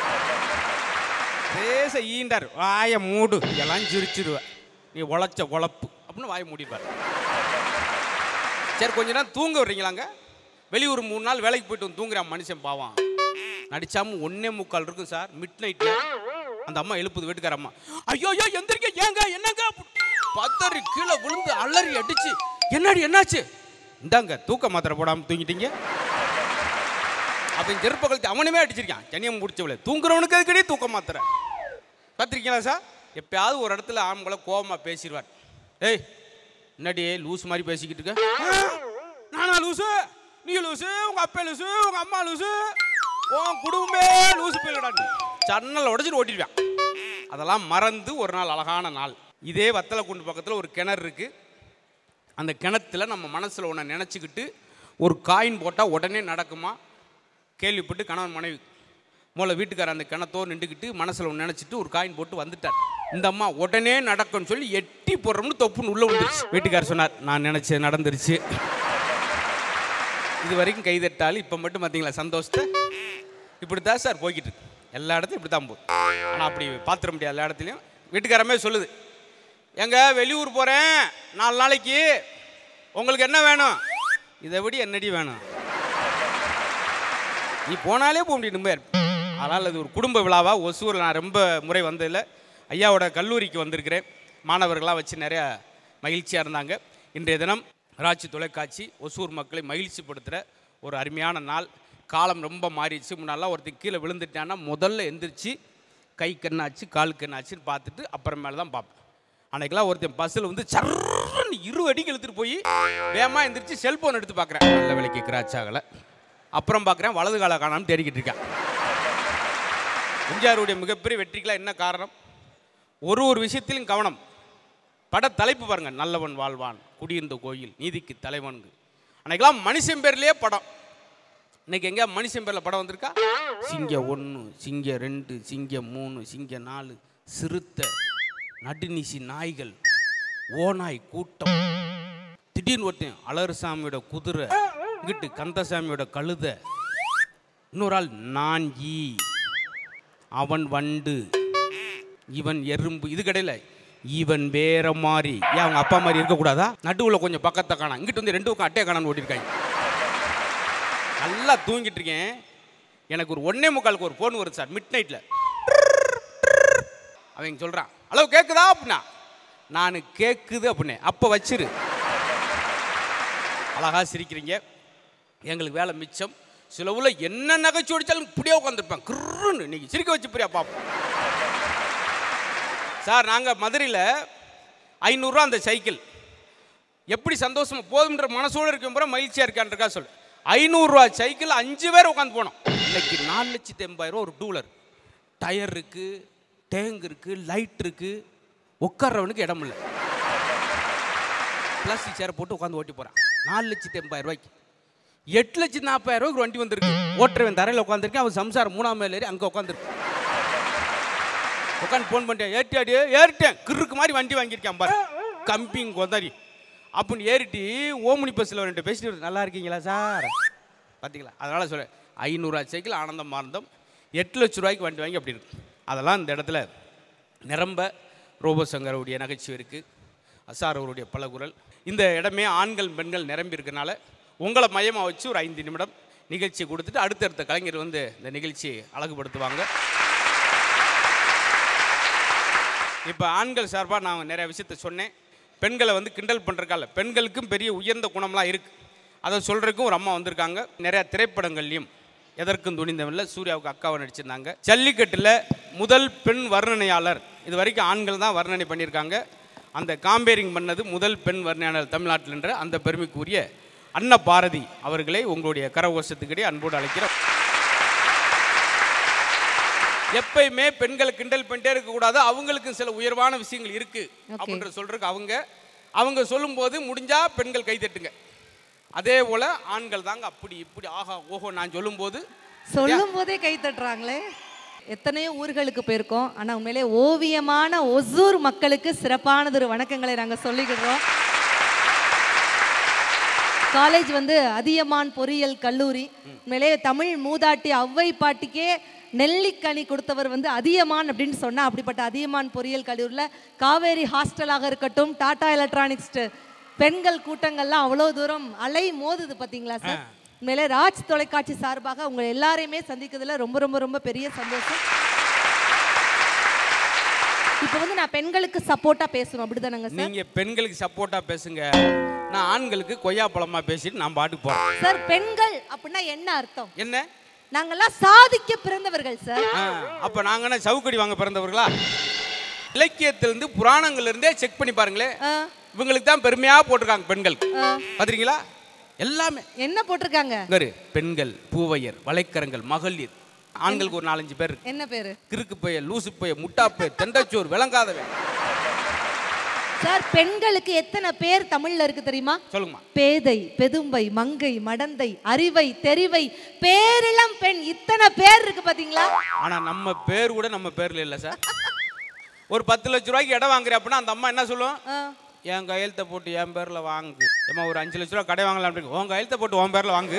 Speaker 5: பேச ஈண்டார் வாயை மூடு எல்லாம் சிரிச்சிருவ நீ உழைச்ச உழப்பு அப்படின்னு வாயை மூடிப்பார் சரி கொஞ்ச நேரம் தூங்க வர்றீங்களாங்க வெளியூர் மூணு நாள் வேலைக்கு போயிட்டு வந்து தூங்குறான் மனுஷன் பாவான் நடிச்சாம ஒன்னே முக்கால் இருக்கும் சார் மிட் நைட்ல அந்த அம்மா எழுப்புது வீட்டுக்கார அம்மா ஐயோ ஐயோ எந்திரிக்க ஏங்க என்னங்க பத்தரி கீழே விழுந்து அலறி அடிச்சு என்னடி என்னாச்சு இந்தாங்க தூக்க மாத்திரை போடாம தூங்கிட்டீங்க அவன் செருப்ப கழுத்து அவனுமே அடிச்சிருக்கான் ஜனியம் முடிச்சவளே தூங்குறவனுக்கு அதுக்கடி தூக்க மாத்திரை பார்த்துருக்கீங்களா சார் எப்பயாவது ஒரு இடத்துல ஆம்பளை கோவமா பேசிடுவார் ஏய் என்னடி லூஸ் மாதிரி பேசிக்கிட்டு இருக்க "ஆ, நானா லூசு நீ லூசு உங்க அப்பா லூசு உங்க அம்மா லூசு உன் குடும்பமே லூசு போயிடான்னு சன்னல் உடச்சிட்டு ஓட்டிடுவான் அதெல்லாம் மறந்து ஒரு நாள் அழகான நாள் இதே வத்தலக்குண்டு பக்கத்தில் ஒரு கிணறு இருக்கு அந்த கிணத்துல நம்ம மனசில் ஒன்று நினச்சிக்கிட்டு ஒரு காயின் போட்டால் உடனே நடக்குமா கேள்விப்பட்டு கணவன் மனைவி மூளை வீட்டுக்காரர் அந்த கிணத்தோ நின்றுக்கிட்டு மனசில் ஒன்று நினச்சிட்டு ஒரு காயின் போட்டு வந்துட்டார் இந்த அம்மா உடனே நடக்கும்னு சொல்லி எட்டி போடுறோம்னு தொப்புன்னு உள்ளே விழுந்துருச்சு வீட்டுக்காரர் சொன்னார் நான் நினச்சது நடந்துருச்சு இது வரைக்கும் கைதட்டாலும் இப்போ மட்டும் பார்த்தீங்களா சந்தோஷத்தை இப்படி தான் சார் போய்கிட்டு இருக்கு எல்லா இடத்துலையும் இப்படி தான் போகுது ஆனால் அப்படி பார்த்துட முடியாது எல்லா இடத்துலையும் வீட்டுக்காரமே சொல்லுது எங்க வெளியூர் போகிறேன் நாலு நாளைக்கு உங்களுக்கு என்ன வேணும் இதை விட என்னடி வேணும் நீ போனாலே போக முடியும் நிம்மதியா இருப்ப. அதனால் அது ஒரு குடும்ப விழாவா ஒசூரில் நான் ரொம்ப முறை வந்ததில்லை ஐயாவோட கல்லூரிக்கு வந்திருக்கிறேன் மாணவர்களாக வச்சு நிறையா மகிழ்ச்சியாக இருந்தாங்க இன்றைய தினம் ராட்சி தொலைக்காட்சி ஒசூர் மக்களை மகிழ்ச்சிப்படுத்துகிற ஒரு அருமையான நாள் காலம் ரொம்ப மாறிடுச்சு முன்னாலாம் ஒருத்தன் கீழே விழுந்துட்டான்னா முதல்ல எந்திரிச்சு கை கண்ணாச்சு கால் கண்ணாச்சுன்னு பார்த்துட்டு அப்புறமேல தான் பார்ப்பேன் அன்னைக்கெல்லாம் ஒருத்தன் பஸ்ஸில் வந்து சர்ன்னு இரு அடிக்கு இழுத்துட்டு போய் வேகமாக எந்திரிச்சு செல்போன் எடுத்து பார்க்குறேன் நல்ல விலைக்கு கிராச் ஆகலை அப்புறம் பார்க்குறேன் வலது கால காணாமல் தேடிக்கிட்டு இருக்கேன் எம்ஜிஆருடைய மிகப்பெரிய வெற்றிக்கெல்லாம் என்ன காரணம் ஒரு ஒரு விஷயத்திலும் கவனம் பட தலைப்பு பாருங்க நல்லவன் வாழ்வான் குடியிருந்த கோயில் நீதிக்கு தலைவன்கு அன்னைக்கெல்லாம் மனுஷன் பேர்லயே படம் இன்னைக்கு எங்கேயா மனுஷன் பேர்ல படம் வந்திருக்கா சிங்க ஒன்று சிங்க ரெண்டு சிங்க மூணு சிங்க நாலு சிறுத்தை நடுநிசி நாய்கள் ஓநாய் கூட்டம் திடீர்னு ஒருத்தன் அலறுசாமியோட குதிரை இங்கிட்டு கந்தசாமியோட கழுதை இன்னொரு ஆள் நாஞ்சி அவன் வண்டு இவன் எறும்பு இது கிடையில இவன் வேற மாதிரி ஏன் அவங்க அப்பா மாதிரி இருக்கக்கூடாதா நடுவில் கொஞ்சம் பக்கத்தை காணாம் இங்கிட்டு வந்து ரெண்டு பக்கம் அட்டையை காணான்னு ஓட்டிருக்காங்க நல்லா தூங்கிட்டு இருக்கேன் எனக்கு ஒரு ஒன்னே முக்காலுக்கு ஒரு ஃபோன் வருது சார் மிட் நைட்டில் அவன் சொல்கிறான் ஹலோ கேட்குதா அப்படின்னா நான் கேட்குது அப்படின்னே அப்போ வச்சிரு அழகா சிரிக்கிறீங்க எங்களுக்கு வேலை மிச்சம் சில ஊர்ல என்ன நகைச்சு அடிச்சாலும் இப்படியே உட்காந்துருப்பேன் கிருன்னு இன்னைக்கு சிரிக்க வச்சு பிரியா பாப்போம் சார் நாங்கள் மதுரையில் ஐநூறுரூவா அந்த சைக்கிள் எப்படி சந்தோஷமா போதுன்ற மனசோடு இருக்கும் போகிற மகிழ்ச்சியாக இருக்கான்றக்கா சொல்லு ஐநூறுரூவா சைக்கிள் அஞ்சு பேர் உட்காந்து போனோம் இன்னைக்கு நாலு லட்சத்தி எண்பதாயிரம் ஒரு டூலர் டயர் இருக்கு டேங்க் இருக்கு லைட் இருக்கு உட்கார்றவனுக்கு இடம் இல்லை பிளாஸ்டிக் சேரை போட்டு உட்காந்து ஓட்டி போகிறான் நாலு லட்சத்தி எண்பதாயிரம் ரூபாய்க்கு எட்டு லட்சத்தி நாற்பதாயிரம் ரூபாய்க்கு ஒரு வண்டி வந்திருக்கு ஓட்டுறவன் தரையில் உட்காந்துருக்கேன் அவன் சம்சாரம் மூணாம் மேல ஏறி அங்கே உட்காந்துருக்கு உட்காந்து ஃபோன் பண்ணிட்டேன் ஏறிட்டாடி ஏறிட்டேன் கிறுக்கு மாதிரி வண்டி வாங்கியிருக்கேன் பாரு கம்பிங் கொந்தாரி அப்படின்னு ஏறிட்டு ஓமுனி பஸ்ஸில் ரெண்டு பேசிட்டு வருது. நல்லா இருக்கீங்களா சார் பார்த்தீங்களா அதனால் சொல்ல ஐநூறுரூவா சைக்கிள் ஆனந்தம் ஆனந்தம் எட்டு லட்ச ரூபாய்க்கு வண்டி வாங்கி அப்படி இருக்கு அதெல்லாம் இந்த இடத்துல நிரம்ப ரோபோசங்கருடைய நகைச்சுவை இருக்குது அசார் அவருடைய பலகுரல் இந்த இடமே ஆண்கள் பெண்கள் நிரம்பி இருக்கனால உங்களை மையமாக வச்சு ஒரு ஐந்து நிமிடம் நிகழ்ச்சி கொடுத்துட்டு அடுத்தடுத்த கலைஞர் வந்து இந்த நிகழ்ச்சியை அழகுபடுத்துவாங்க இப்போ ஆண்கள் சார்பாக நான் நிறைய விஷயத்த சொன்னேன் பெண்களை வந்து கிண்டல் பண்ணுறக்கால பெண்களுக்கும் பெரிய உயர்ந்த குணம்லாம் இருக்குது அதை சொல்கிறதுக்கும் ஒரு அம்மா வந்திருக்காங்க நிறையா திரைப்படங்கள்லையும் எதற்கும் துணிந்தவில்லை சூர்யாவுக்கு அக்காவை நடிச்சிருந்தாங்க ஜல்லிக்கட்டில் முதல் பெண் வர்ணனையாளர் இது வரைக்கும் ஆண்கள் தான் வர்ணனை பண்ணியிருக்காங்க அந்த காம்பேரிங் பண்ணது முதல் பெண் வர்ணனையாளர் தமிழ்நாட்டில் என்ற அந்த பெருமைக்குரிய அன்ன பாரதி அவர்களை உங்களுடைய கரகோஷத்துக்கிடையே அன்போடு அழைக்கிறோம் எப்பயுமே பெண்களை கிண்டல் பண்ணிட்டே இருக்கக்கூடாது அவங்களுக்கும் சில உயர்வான விஷயங்கள் இருக்கு அப்படின்ற சொல்றதுக்கு அவங்க அவங்க சொல்லும்போது முடிஞ்சா பெண்கள் கை தட்டுங்க அதே போல ஆண்கள் தாங்க அப்படி இப்படி ஆஹா ஓஹோ நான் சொல்லும்போது
Speaker 6: சொல்லும் போதே கை தட்டுறாங்களே எத்தனையோ ஊர்களுக்கு போயிருக்கோம் ஆனா உண்மையிலே ஓவியமான ஒசூர் மக்களுக்கு சிறப்பானதொரு வணக்கங்களை நாங்க சொல்லிக்கிறோம் காலேஜ் வந்து அதியமான் பொறியியல் கல்லூரி உண்மையிலே தமிழ் மூதாட்டி ஔவை பாட்டிக்கே நெல்லிக்கனி கொடுத்தவர் வந்து அதியமான் அப்படின்னு சொன்னா அப்படிப்பட்ட அதியமான் பொறியியல் கல்லூரியில் காவேரி ஹாஸ்டலாக இருக்கட்டும் டாடா எலக்ட்ரானிக்ஸ் பெண்கள் கூட்டங்கள்லாம் அவ்வளோ தூரம் அலை மோதுது பார்த்தீங்களா சார் உண்மையிலே ராஜ் தொலைக்காட்சி சார்பாக உங்க எல்லாரையுமே சந்திக்கிறதுல ரொம்ப ரொம்ப ரொம்ப பெரிய சந்தோஷம் இப்போ வந்து நான் பெண்களுக்கு சப்போர்ட்டா பேசணும் அப்படிதானங்க சார்
Speaker 5: நீங்க பெண்களுக்கு சப்போர்ட்டா பேசுங்க நான் ஆண்களுக்கு கொய்யா பழமா பேசிட்டு நான் பாட்டுக்கு போறேன்
Speaker 6: சார் பெண்கள் அப்படின்னா என்ன அர்த்தம்
Speaker 5: என்ன
Speaker 6: நாங்கெல்லாம் சாதிக்க பிறந்தவர்கள் சார்
Speaker 5: ஆ, அப்ப நாங்க என்ன சவுக்கடி வாங்க பிறந்தவர்களா இலக்கியத்திலிருந்து புராணங்கள்ல இருந்தே செக் பண்ணி பாருங்களேன்
Speaker 6: ஆ,
Speaker 5: இவங்களுக்கு தான் பெருமையா போட்டிருக்காங்க பெண்கள்
Speaker 6: ஆ.
Speaker 5: பாத்தீங்களா எல்லாமே
Speaker 6: என்ன போட்டிருக்காங்க
Speaker 5: இங்கரு பெண்கள் பூவையர் வளைக்கரங்கள் மகளிர் ஆண்களுக்கு ஒரு நாலஞ்சு பேர் இருக்கு
Speaker 6: என்ன பேரு
Speaker 5: கிறுக்கு பைய லூசு பைய முட்டா பைய தெண்டச்சோர் விளங்காதவன்
Speaker 6: சார் பெண்களுக்கு எத்தனை பேர் தமிழ்ல இருக்கு தெரியுமா
Speaker 5: சொல்லுங்கம்மா
Speaker 6: பேதை பெதும்பை மங்கை மடந்தை அறிவை தெரிவை பேரிளம் பெண் இத்தனை பேர் இருக்கு பாத்தீங்களா
Speaker 5: ஆனா நம்ம பேர் கூட நம்ம பேர்ல இல்ல சார் ஒரு பத்து லட்ச ரூபாய்க்கு இடம் வாங்குறேன் அப்படின்னா அந்த அம்மா என்ன சொல்லும்
Speaker 6: ஆ.
Speaker 5: என் கையெழுத்தை போட்டு என் பேர்ல வாங்கு ஏம்மா ஒரு அஞ்சு லட்ச ரூபா கடை வாங்கலாம் அப்படின்னு உன் கையெழுத்தை போட்டு உன் பேர்ல வாங்கு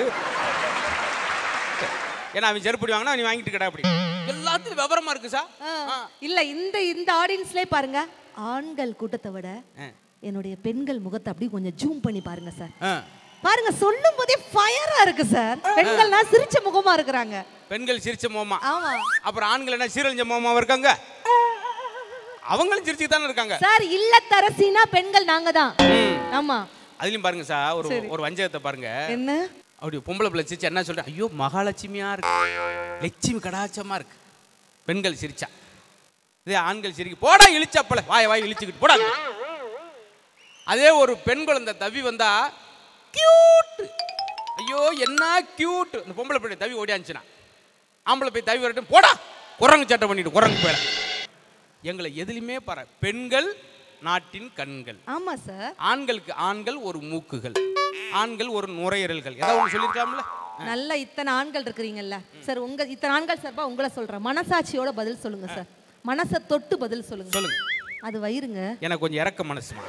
Speaker 5: ஏன்னா அவன் செருப்படி வாங்கினா நீ வாங்கிட்டு கடை அப்படி எல்லாத்துலயும் விவரமா இருக்கு சார்
Speaker 6: ஆ. இல்ல இந்த இந்த ஆடியன்ஸ்லயே பாருங்க ஆண்கள் கூட்டத்தை விட என்னுடைய பெண்கள் முகத்தை அப்படி கொஞ்சம் ஜூம் பண்ணி பாருங்க சார்
Speaker 5: ஆ.
Speaker 6: பாருங்க சொல்லும் போதே ஃபயரா இருக்கு சார் பெண்கள்னா சிரிச்ச முகமா இருக்கிறாங்க
Speaker 5: பெண்கள் சிரிச்ச மோமா
Speaker 6: ஆமா
Speaker 5: அப்புறம் ஆண்கள் என்ன சீரழிஞ்ச மோமாவா இருக்காங்க அவங்களும் சிரிச்சு தானே இருக்காங்க
Speaker 6: சார் இல்லத்தரசினா பெண்கள் நாங்க தான் ஆமா
Speaker 5: அதுலயும் பாருங்க சார் ஒரு ஒரு வஞ்சகத்தை பாருங்க
Speaker 6: என்ன
Speaker 5: அப்படி பொம்பளை பிள்ளை சிரிச்சு என்ன சொல்றேன் ஐயோ மகாலட்சுமியா இருக்கு லட்சுமி கடாச்சமா இருக்கு பெண்கள் சிரிச்சா இதே ஆண்கள் சிரிக்க போடா இழிச்சப்பல வாய் வாய் இழிச்சுக்கிட்டு போடா அதே ஒரு பெண் குழந்தை தவி வந்தா கியூட் ஐயோ என்ன கியூட் இந்த பொம்பளை பிள்ளை தவி ஓடியாந்துச்சுனா ஆம்பளை போய் தவி வரட்டும் போடா குரங்கு சட்டை பண்ணிட்டு குரங்கு போயிட எங்களை எதுலையுமே பாரு பெண்கள் நாட்டின் கண்கள்
Speaker 6: ஆமா சார்
Speaker 5: ஆண்களுக்கு ஆண்கள் ஒரு மூக்குகள் ஆண்கள் ஒரு நுரையீரல்கள் ஏதாவது ஒன்று சொல்லியிருக்கலாம்ல
Speaker 6: நல்ல இத்தனை ஆண்கள் இருக்கிறீங்கல்ல சார் உங்க இத்தனை ஆண்கள் சார்பா உங்களை சொல்றேன் மனசாட்சியோட பதில் சொல்லுங்க சார் மனசை தொட்டு பதில் சொல்லுங்க
Speaker 5: சொல்லுங்க
Speaker 6: அது வயிறுங்க
Speaker 5: எனக்கு கொஞ்சம் இறக்க மனசுமா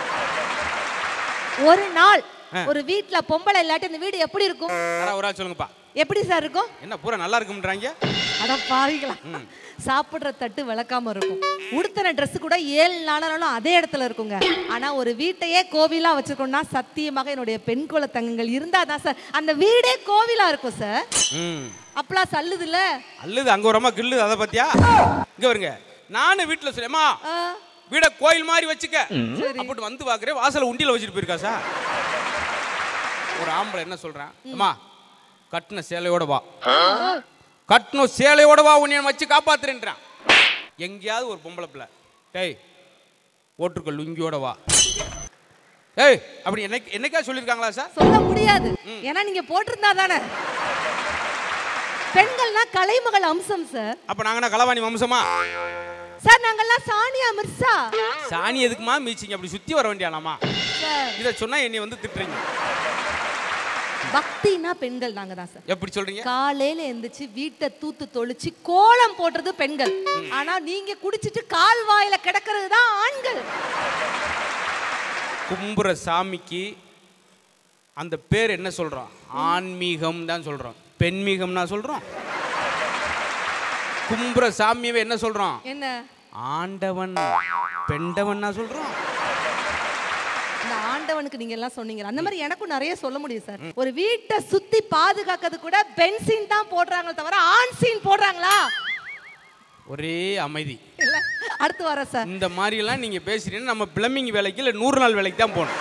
Speaker 6: ஒரு நாள் ஒரு வீட்ல பொம்பளை இல்லாட்டி அந்த வீடு எப்படி இருக்கும்
Speaker 5: யாராவது ஒரு ஆள் சொல்லுங்கப்பா
Speaker 6: எப்படி சார் இருக்கும்
Speaker 5: என்ன பூரா நல்லா இருக்கும்ன்றாங்க
Speaker 6: அட பாவிங்களா சாப்பிடுற தட்டு விளக்காம இருக்கும் உடுத்தின Dress கூட ஏழு நாளானாலும் அதே இடத்துல இருக்குங்க ஆனா ஒரு வீட்டையே கோவிலா வச்சிருக்கோம்னா சத்தியமாக என்னுடைய பெண் குல தங்கங்கள் இருந்தாதான் சார் அந்த வீடே கோவிலா இருக்கும் சார்
Speaker 5: ம்
Speaker 6: அப்பலாம் சல்லுதுல்ல
Speaker 5: அல்லது அங்க ஒரு அம்மா கில்லுது அதை பத்தியா இங்க வருங்க நானும் வீட்டுல சொல்லேம்மா
Speaker 6: ஆ,
Speaker 5: வீட கோயில் மாதிரி வச்சுக்க அப்படி வந்து பாக்குறேன் வாசல்ல உண்டியில வச்சுட்டு போயிருக்கா சார் ஒரு ஆம்பளை என்ன சொல்றான் அம்மா கட்டின சேலையோட வா கட்டின சேலையோட வா உன்னை வச்சு காப்பாத்துறேன்றான் எங்கேயாவது ஒரு பொம்பளை பிள்ளை டேய் ஓட்டுருக்க லுங்கியோட வா ஏய் அப்படி என்னைக்கு என்னைக்கா சொல்லியிருக்காங்களா சார்
Speaker 6: சொல்ல முடியாது ஏன்னா நீங்க போட்டிருந்தா தானே பெண்கள்னா கலைமகள் அம்சம் சார்
Speaker 5: அப்ப நாங்கன்னா களவாணி வம்சமா
Speaker 6: சார் நாங்கெல்லாம் சானியா மிர்சா
Speaker 5: சாணி எதுக்குமா மீச்சிங்க அப்படி சுத்தி வர வேண்டியானாமா
Speaker 6: சார்
Speaker 5: இதை சொன்னா என்னை வந்து திட்டுறீங்க
Speaker 6: பக்தினா பெண்கள் நாங்க தான் சார்
Speaker 5: எப்படி சொல்றீங்க
Speaker 6: காலையில எந்திரிச்சு வீட்டை தூத்து தொளிச்சு கோலம் போடுறது பெண்கள் ஆனா நீங்க குடிச்சிட்டு கால் வாயில கிடக்கிறது தான் ஆண்கள்
Speaker 5: கும்புற சாமிக்கு அந்த பேர் என்ன சொல்றோம் ஆன்மீகம் தான் சொல்றோம் பெண்மீகம்னா சொல்றோம் கும்புற சாமியவே என்ன சொல்றோம்
Speaker 6: என்ன
Speaker 5: ஆண்டவன் பெண்டவன்னா சொல்றோம்
Speaker 6: இந்த ஆண்டவனுக்கு நீங்க எல்லாம் சொன்னீங்க அந்த மாதிரி எனக்கும் நிறைய சொல்ல முடியும் சார் ஒரு வீட்டை சுத்தி பாதுகாக்கிறது கூட பென்சீன் தான் போடுறாங்களே தவிர ஆண் சீன் போடுறாங்களா
Speaker 5: ஒரே அமைதி
Speaker 6: இல்ல அடுத்து வர சார்
Speaker 5: இந்த மாதிரி எல்லாம் நீங்க பேசுறீங்கன்னா நம்ம பிளம்பிங் வேலைக்கு இல்ல நூறு நாள் வேலைக்கு தான் போகணும்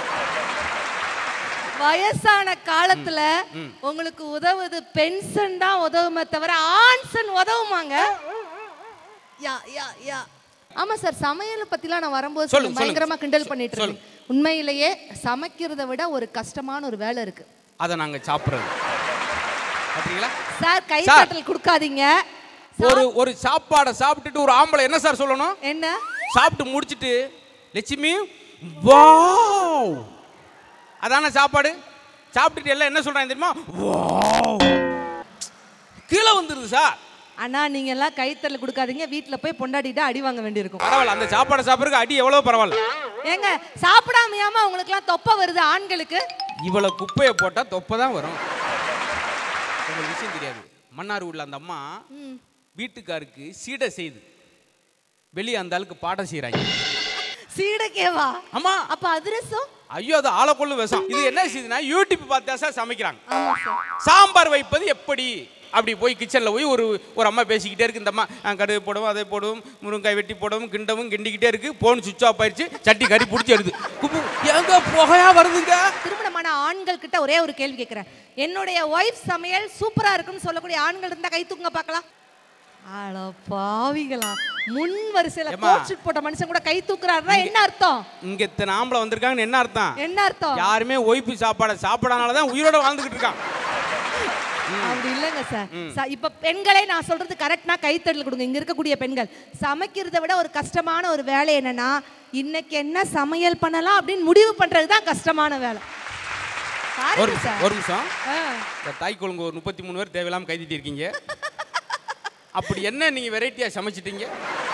Speaker 6: வயசான காலத்துல உங்களுக்கு உதவுது பென்ஷன் தான் உதவுமே தவிர ஆன்சன் உதவுமாங்க யா யா யா ஆமா சார் சமையலை பத்திலாம் நான் வரும்போது
Speaker 5: சொல்லுங்க,
Speaker 6: சொல்லுங்க, பயங்கரமா
Speaker 5: சொல்லுங்க.
Speaker 6: கிண்டல் பண்ணிட்டு இருந்தேன் உண்மையிலேயே சமைக்கிறத விட ஒரு கஷ்டமான ஒரு வேலை இருக்கு
Speaker 5: அதை நாங்க சாப்பிடுறது பாத்தீங்களா
Speaker 6: சார் கை
Speaker 5: சார்.
Speaker 6: தட்டல் கொடுக்காதீங்க
Speaker 5: ஒரு ஒரு சாப்பாடை சாப்பிட்டுட்டு ஒரு ஆம்பளை என்ன சார் சொல்லணும்
Speaker 6: என்ன
Speaker 5: சாப்பிட்டு முடிச்சிட்டு லட்சுமி வாவ் அதான சாப்பாடு சாப்பிட்டுட்டு எல்லாம் என்ன சொல்றாங்க தெரியுமா வாவ் கீழே வந்துருது சார்
Speaker 6: அண்ணா நீங்க எல்லாம் கைத்தறல் கொடுக்காதீங்க வீட்ல போய் பொண்டாடிட்டு அடி வாங்க வேண்டியிருக்கும்
Speaker 5: பரவாயில்ல அந்த சாப்பாடை சாப்பிட்றதுக்கு அடி எவ்வளவு பரவாயில்ல
Speaker 6: ஏங்க சாப்பிடாமையாம உங்களுக்குலாம் தொப்பை வருது ஆண்களுக்கு
Speaker 5: இவ்வளவு குப்பையை போட்டா தொப்பை தான் வரும் உங்களுக்கு விஷயம் தெரியாது மன்னார் ஊர்ல அந்த அம்மா வீட்டுக்காருக்கு சீடை செய்து வெளியே அந்த ஆளுக்கு பாடம் செய்றாங்க
Speaker 6: சீடக்கேவா
Speaker 5: ஆமா
Speaker 6: அப்ப அதிரசம்
Speaker 5: ஐயோ அது ஆளக்கொள்ளு விஷம் இது என்ன செய்யுதுன்னா யூடியூப் பார்த்தா சார் சமைக்கிறாங்க
Speaker 6: ஆமா சார்
Speaker 5: சாம்பார் வைப்பது எப்படி அப்படி போய் கிச்சனில் போய் ஒரு ஒரு அம்மா பேசிக்கிட்டே இருக்கு இந்த அம்மா "ஆ, கடுகு போடவும் அதை போடவும் முருங்காய் வெட்டி போடவும் கிண்டவும் கிண்டிக்கிட்டே இருக்கு போன் சுவிச் ஆஃப் ஆயிடுச்சு சட்டி கறி பிடிச்சி எடுது குப்பு எங்க புகையா வருதுங்க
Speaker 6: திருமணமான ஆண்கள் கிட்ட ஒரே ஒரு கேள்வி கேட்கிறேன் என்னுடைய ஒய்ஃப் சமையல் சூப்பரா இருக்குன்னு சொல்லக்கூடிய ஆண்கள் இருந்தா கை தூக்குங்க பார்க்கலாம் ஆள பாவிகளா முன் வரிசையில
Speaker 5: ஏம்மா.
Speaker 6: கோட் போட்ட மனுஷன் கூட கை தூக்குறாருன்னா என்ன அர்த்தம்
Speaker 5: இங்க இத்தனை ஆம்பளை வந்திருக்காங்கன்னு என்ன அர்த்தம்
Speaker 6: என்ன அர்த்தம்
Speaker 5: யாருமே ஒய்ஃபு சாப்பாடை சாப்பிடாதனால தான் உயிரோட வாழ்ந்துகிட்டு இருக்கான்
Speaker 6: அப்படி இல்லைங்க சார் ச- இப்ப பெண்களே நான் சொல்றது கரெக்ட்னா கைத்தட்டல் கொடுங்க இங்க இருக்கக்கூடிய பெண்கள் சமைக்கிறதை விட ஒரு கஷ்டமான ஒரு வேலை என்னன்னா இன்னைக்கு என்ன சமையல் பண்ணலாம் அப்படின்னு முடிவு பண்றது தான் கஷ்டமான வேலை
Speaker 5: ஒரு
Speaker 6: பாருங்க சார்
Speaker 5: ஒரு நிமிஷம்
Speaker 6: ஆ.
Speaker 5: இந்த தாய் குழம்பு ஒரு முப்பத்தி மூணு பேர் தேவையில்லாம கைதிட்டு இருக்கீங்க அப்படி என்ன நீங்க வெரைட்டியா சமைச்சிட்டீங்க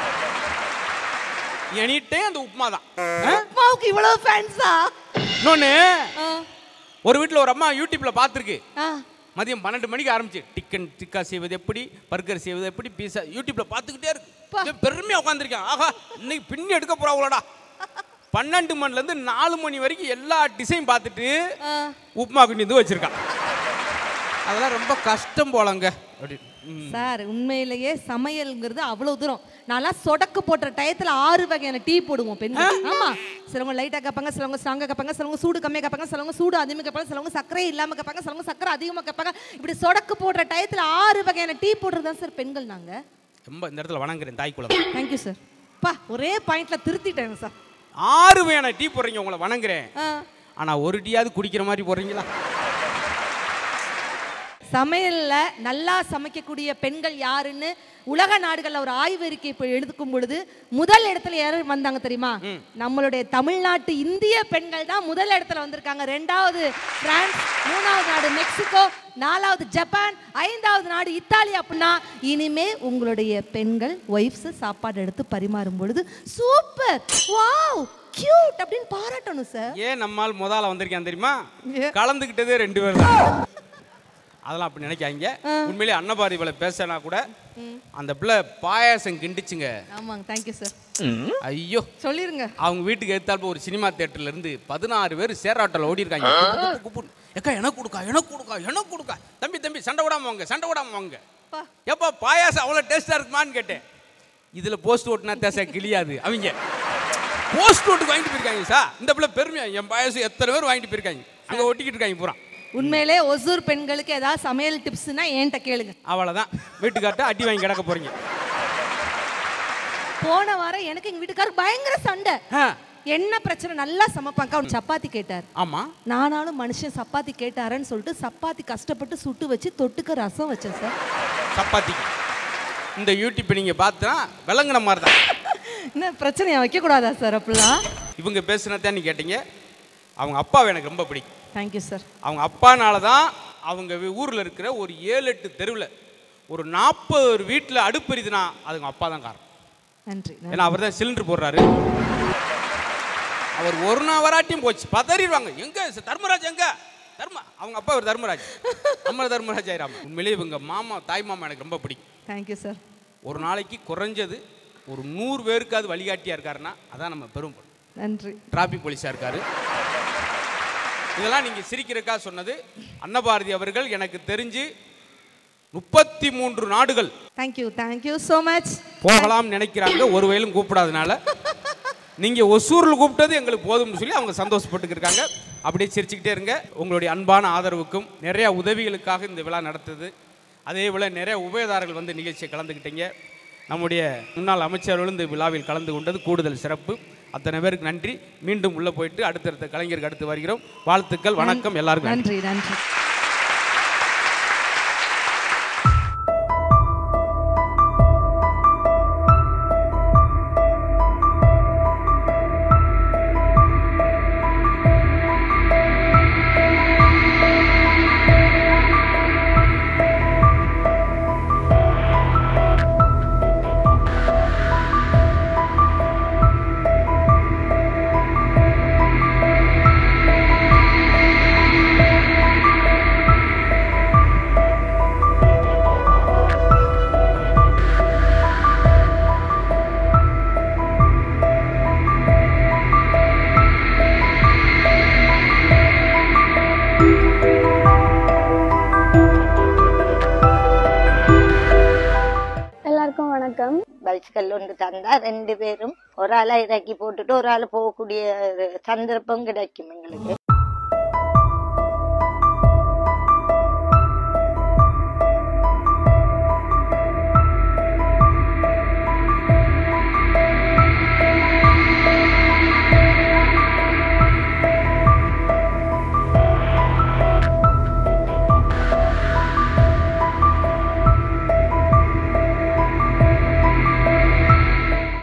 Speaker 5: எனிட்டே அந்த உப்புமா தான்
Speaker 6: உப்புமாவுக்கு இவ்வளவு ஃபேன்ஸா
Speaker 5: இன்னொன்னு ஒரு வீட்டில் ஒரு அம்மா யூடியூப்ல பார்த்துருக்கு
Speaker 6: ஆ
Speaker 5: மதியம் பன்னெண்டு மணிக்கு ஆரம்பிச்சு டிக்கன் டிக்கா செய்வது எப்படி பர்கர் செய்வது எப்படி பீஸா யூடியூப்ல பார்த்துக்கிட்டே இருக்கு இது பெருமையா உட்காந்துருக்கேன் ஆஹா இன்னைக்கு பின்னி எடுக்க போறாங்களோடா பன்னெண்டு மணில இருந்து நாலு மணி வரைக்கும் எல்லா டிசைன் பார்த்துட்டு உப்புமா குண்டி வந்து வச்சிருக்கான் அதெல்லாம் ரொம்ப கஷ்டம் போலங்க அப்படி ம்.
Speaker 6: சார் உண்மையிலேயே சமையல்ங்கிறது அவ்வளவு தூரம் நான்லாம் சொடக்கு போட்டுற டயத்துல ஆறு வகையான டீ போடுவோம் பெண்கள் ஆமா சிலவங்க லைட்டா கேட்பாங்க சிலவங்க ஸ்ட்ராங்கா கேட்பாங்க சிலவங்க சூடு கம்மியா கேட்பாங்க சிலவங்க சூடு அதிகமாக கேட்பாங்க சிலவங்க சர்க்கரை இல்லாம கேட்பாங்க சிலவங்க சர்க்கரை அதிகமா கேட்பாங்க இப்படி சொடக்கு போடுற டயத்துல ஆறு வகையான டீ போடுறது தான் சார் பெண்கள் நாங்க
Speaker 5: ரொம்ப இந்த இடத்துல வணங்குறேன் தாய் குளம்
Speaker 6: தேங்க்யூ சார் பா ஒரே பாயிண்ட்ல திருத்திட்டேங்க சார்
Speaker 5: ஆறு வேணா டீ போடுறீங்க உங்களை வணங்குறேன்
Speaker 6: ஆ.
Speaker 5: ஆனா ஒரு டீயாவது குடிக்கிற மாதிரி போடுறீங்களா
Speaker 6: சமையல்ல நல்லா சமைக்கக்கூடிய பெண்கள் யாருன்னு உலக நாடுகள்ல ஒரு ஆய்வறிக்கை இப்போ எடுக்கும் பொழுது முதல் இடத்துல யார் வந்தாங்க தெரியுமா நம்மளுடைய தமிழ்நாட்டு இந்திய பெண்கள் தான் முதல் இடத்துல வந்திருக்காங்க ரெண்டாவது பிரான்ஸ் மூணாவது நாடு மெக்சிகோ நாலாவது ஜப்பான் ஐந்தாவது நாடு இத்தாலி அப்படின்னா இனிமே உங்களுடைய பெண்கள் ஒய்ஃப்ஸ் சாப்பாடு எடுத்து பரிமாறும் பொழுது சூப்பர் வாவ் கியூட் அப்படின்னு பாராட்டணும் சார்
Speaker 5: ஏன் நம்மால் முதல்ல வந்திருக்கேன் தெரியுமா
Speaker 6: ஏன்?
Speaker 5: கலந்துக்கிட்டதே ரெண்டு பேர் தான் அதெல்லாம் அப்படி நினைக்காங்க உண்மையிலேயே அன்னபாரி இவளை பேசினா கூட அந்த பிள்ளை பாயாசம் கிண்டிச்சுங்க
Speaker 6: ஆமாங்க தேங்க்யூ சார்
Speaker 5: ஐயோ
Speaker 6: சொல்லிருங்க
Speaker 5: அவங்க வீட்டுக்கு எடுத்தால் ஒரு சினிமா தேட்டர்ல இருந்து பதினாறு பேர் சேராட்டோல ஓடி இருக்காங்க ஏக்கா எனக்கு கொடுக்கா எனக்கு கொடுக்கா எனக்கு கொடுக்கா தம்பி தம்பி சண்டை விடாம வாங்க சண்டை விடாம வாங்க
Speaker 6: பா.
Speaker 5: எப்பா பாயாசம் அவ்வளோ டேஸ்டா இருக்குமான்னு கேட்டேன் இதுல போஸ்ட் ஓட்டுனா தேச கிளியாது அவங்க போஸ்ட் ஓட்டுக்கு வாங்கிட்டு போயிருக்காங்க சார் இந்த பிள்ளை பெருமையா என் பாயாசம் எத்தனை பேர் வாங்கிட்டு போயிருக்காங்க அங்க ஒட்டிக்கிட்டு இருக்காங்க பூரா
Speaker 6: உண்மையிலே ஒசூர் பெண்களுக்கு ஏதாவது சமையல் டிப்ஸ்னா என்கிட்ட கேளுங்க
Speaker 5: அவ்வளோதான் வீட்டுக்கார்ட்ட அடி வாங்கி கிடக்க போறீங்க
Speaker 6: போன வாரம் எனக்கு எங்க வீட்டுக்காரர் பயங்கர சண்டை
Speaker 5: ஆ,
Speaker 6: என்ன பிரச்சனை நல்லா சமைப்பாங்க அவர் சப்பாத்தி கேட்டார்
Speaker 5: ஆமா
Speaker 6: நானாலும் மனுஷன் சப்பாத்தி கேட்டாரன்னு சொல்லிட்டு சப்பாத்தி கஷ்டப்பட்டு சுட்டு வச்சு தொட்டுக்க ரசம் வச்சேன் சார்
Speaker 5: சப்பாத்திக்கு இந்த யூடியூப் நீங்க பார்த்தா விளங்குன மாதிரி தான்
Speaker 6: என்ன பிரச்சனையா வைக்க கூடாதா சார் அப்படிலாம்
Speaker 5: இவங்க பேசுனதான் நீ கேட்டீங்க அவங்க அப்பாவை எனக்கு ரொம்ப பிடிக்கும்
Speaker 6: தேங்க்யூ சார்
Speaker 5: அவங்க அப்பானால தான் அவங்க வி- ஊர்ல இருக்கிற ஒரு ஏழு எட்டு தெருவில் ஒரு நாற்பது வீட்டில் அடுப்பு எரியுதுன்னா அதுங்க அப்பா தான் காரணம்
Speaker 6: நன்றி நன்றி.
Speaker 5: ஏன்னா அவர் தான் சிலிண்டர் போடுறாரு அவர் ஒரு நாள் வராட்டியும் போச்சு பதறிடுவாங்க எங்க ச- தர்மராஜ் எங்க தர்ம அவங்க அப்பா ஒரு தர்மராஜ் நம்ம தர்மராஜ் ஆயிராம உண்மையிலேயே இவங்க மாமா தாய் மாமா எனக்கு ரொம்ப பிடிக்கும்
Speaker 6: தேங்க்யூ சார்
Speaker 5: ஒரு நாளைக்கு குறைஞ்சது ஒரு நூறு பேருக்காவது வழிகாட்டியா இருக்காருன்னா அதான் நம்ம பெரும்
Speaker 6: நன்றி
Speaker 5: டிராபிக் போலீஸா இருக்காரு இதெல்லாம் நீங்க சிரிக்கிறக்கா சொன்னது அன்னபாரதி அவர்கள் எனக்கு தெரிஞ்சு முப்பத்தி மூன்று நாடுகள்
Speaker 6: தேங்க்யூ தேங்க்யூ ஸோ மச்
Speaker 5: போகலாம் நினைக்கிறாங்க ஒரு வயலும் கூப்பிடாதனால நீங்க ஒசூரில் கூப்பிட்டது எங்களுக்கு போதும்னு சொல்லி அவங்க சந்தோஷப்பட்டுக்கிருக்காங்க அப்படியே சிரிச்சுக்கிட்டே இருங்க உங்களுடைய அன்பான ஆதரவுக்கும் நிறைய உதவிகளுக்காக இந்த விழா நடத்துது அதே போல் நிறைய உபயதாரர்கள் வந்து நிகழ்ச்சியை கலந்துக்கிட்டீங்க நம்முடைய முன்னாள் அமைச்சர்களும் இந்த விழாவில் கலந்து கொண்டது கூடுதல் சிறப்பு அத்தனை பேருக்கு நன்றி மீண்டும் உள்ளே போயிட்டு அடுத்தடுத்த கலைஞருக்கு அடுத்து வருகிறோம் வாழ்த்துக்கள் வணக்கம் எல்லாருக்கும் நன்றி.
Speaker 6: நன்றி நன்றி
Speaker 7: எல்லாருக்கும் வணக்கம் பைஸ்கல் ஒன்று தந்தா ரெண்டு பேரும் ஒரு ஆளை இறக்கி போட்டுட்டு ஒரு ஆள் போகக்கூடிய ஒரு சந்தர்ப்பம் கிடைக்கும் எங்களுக்கு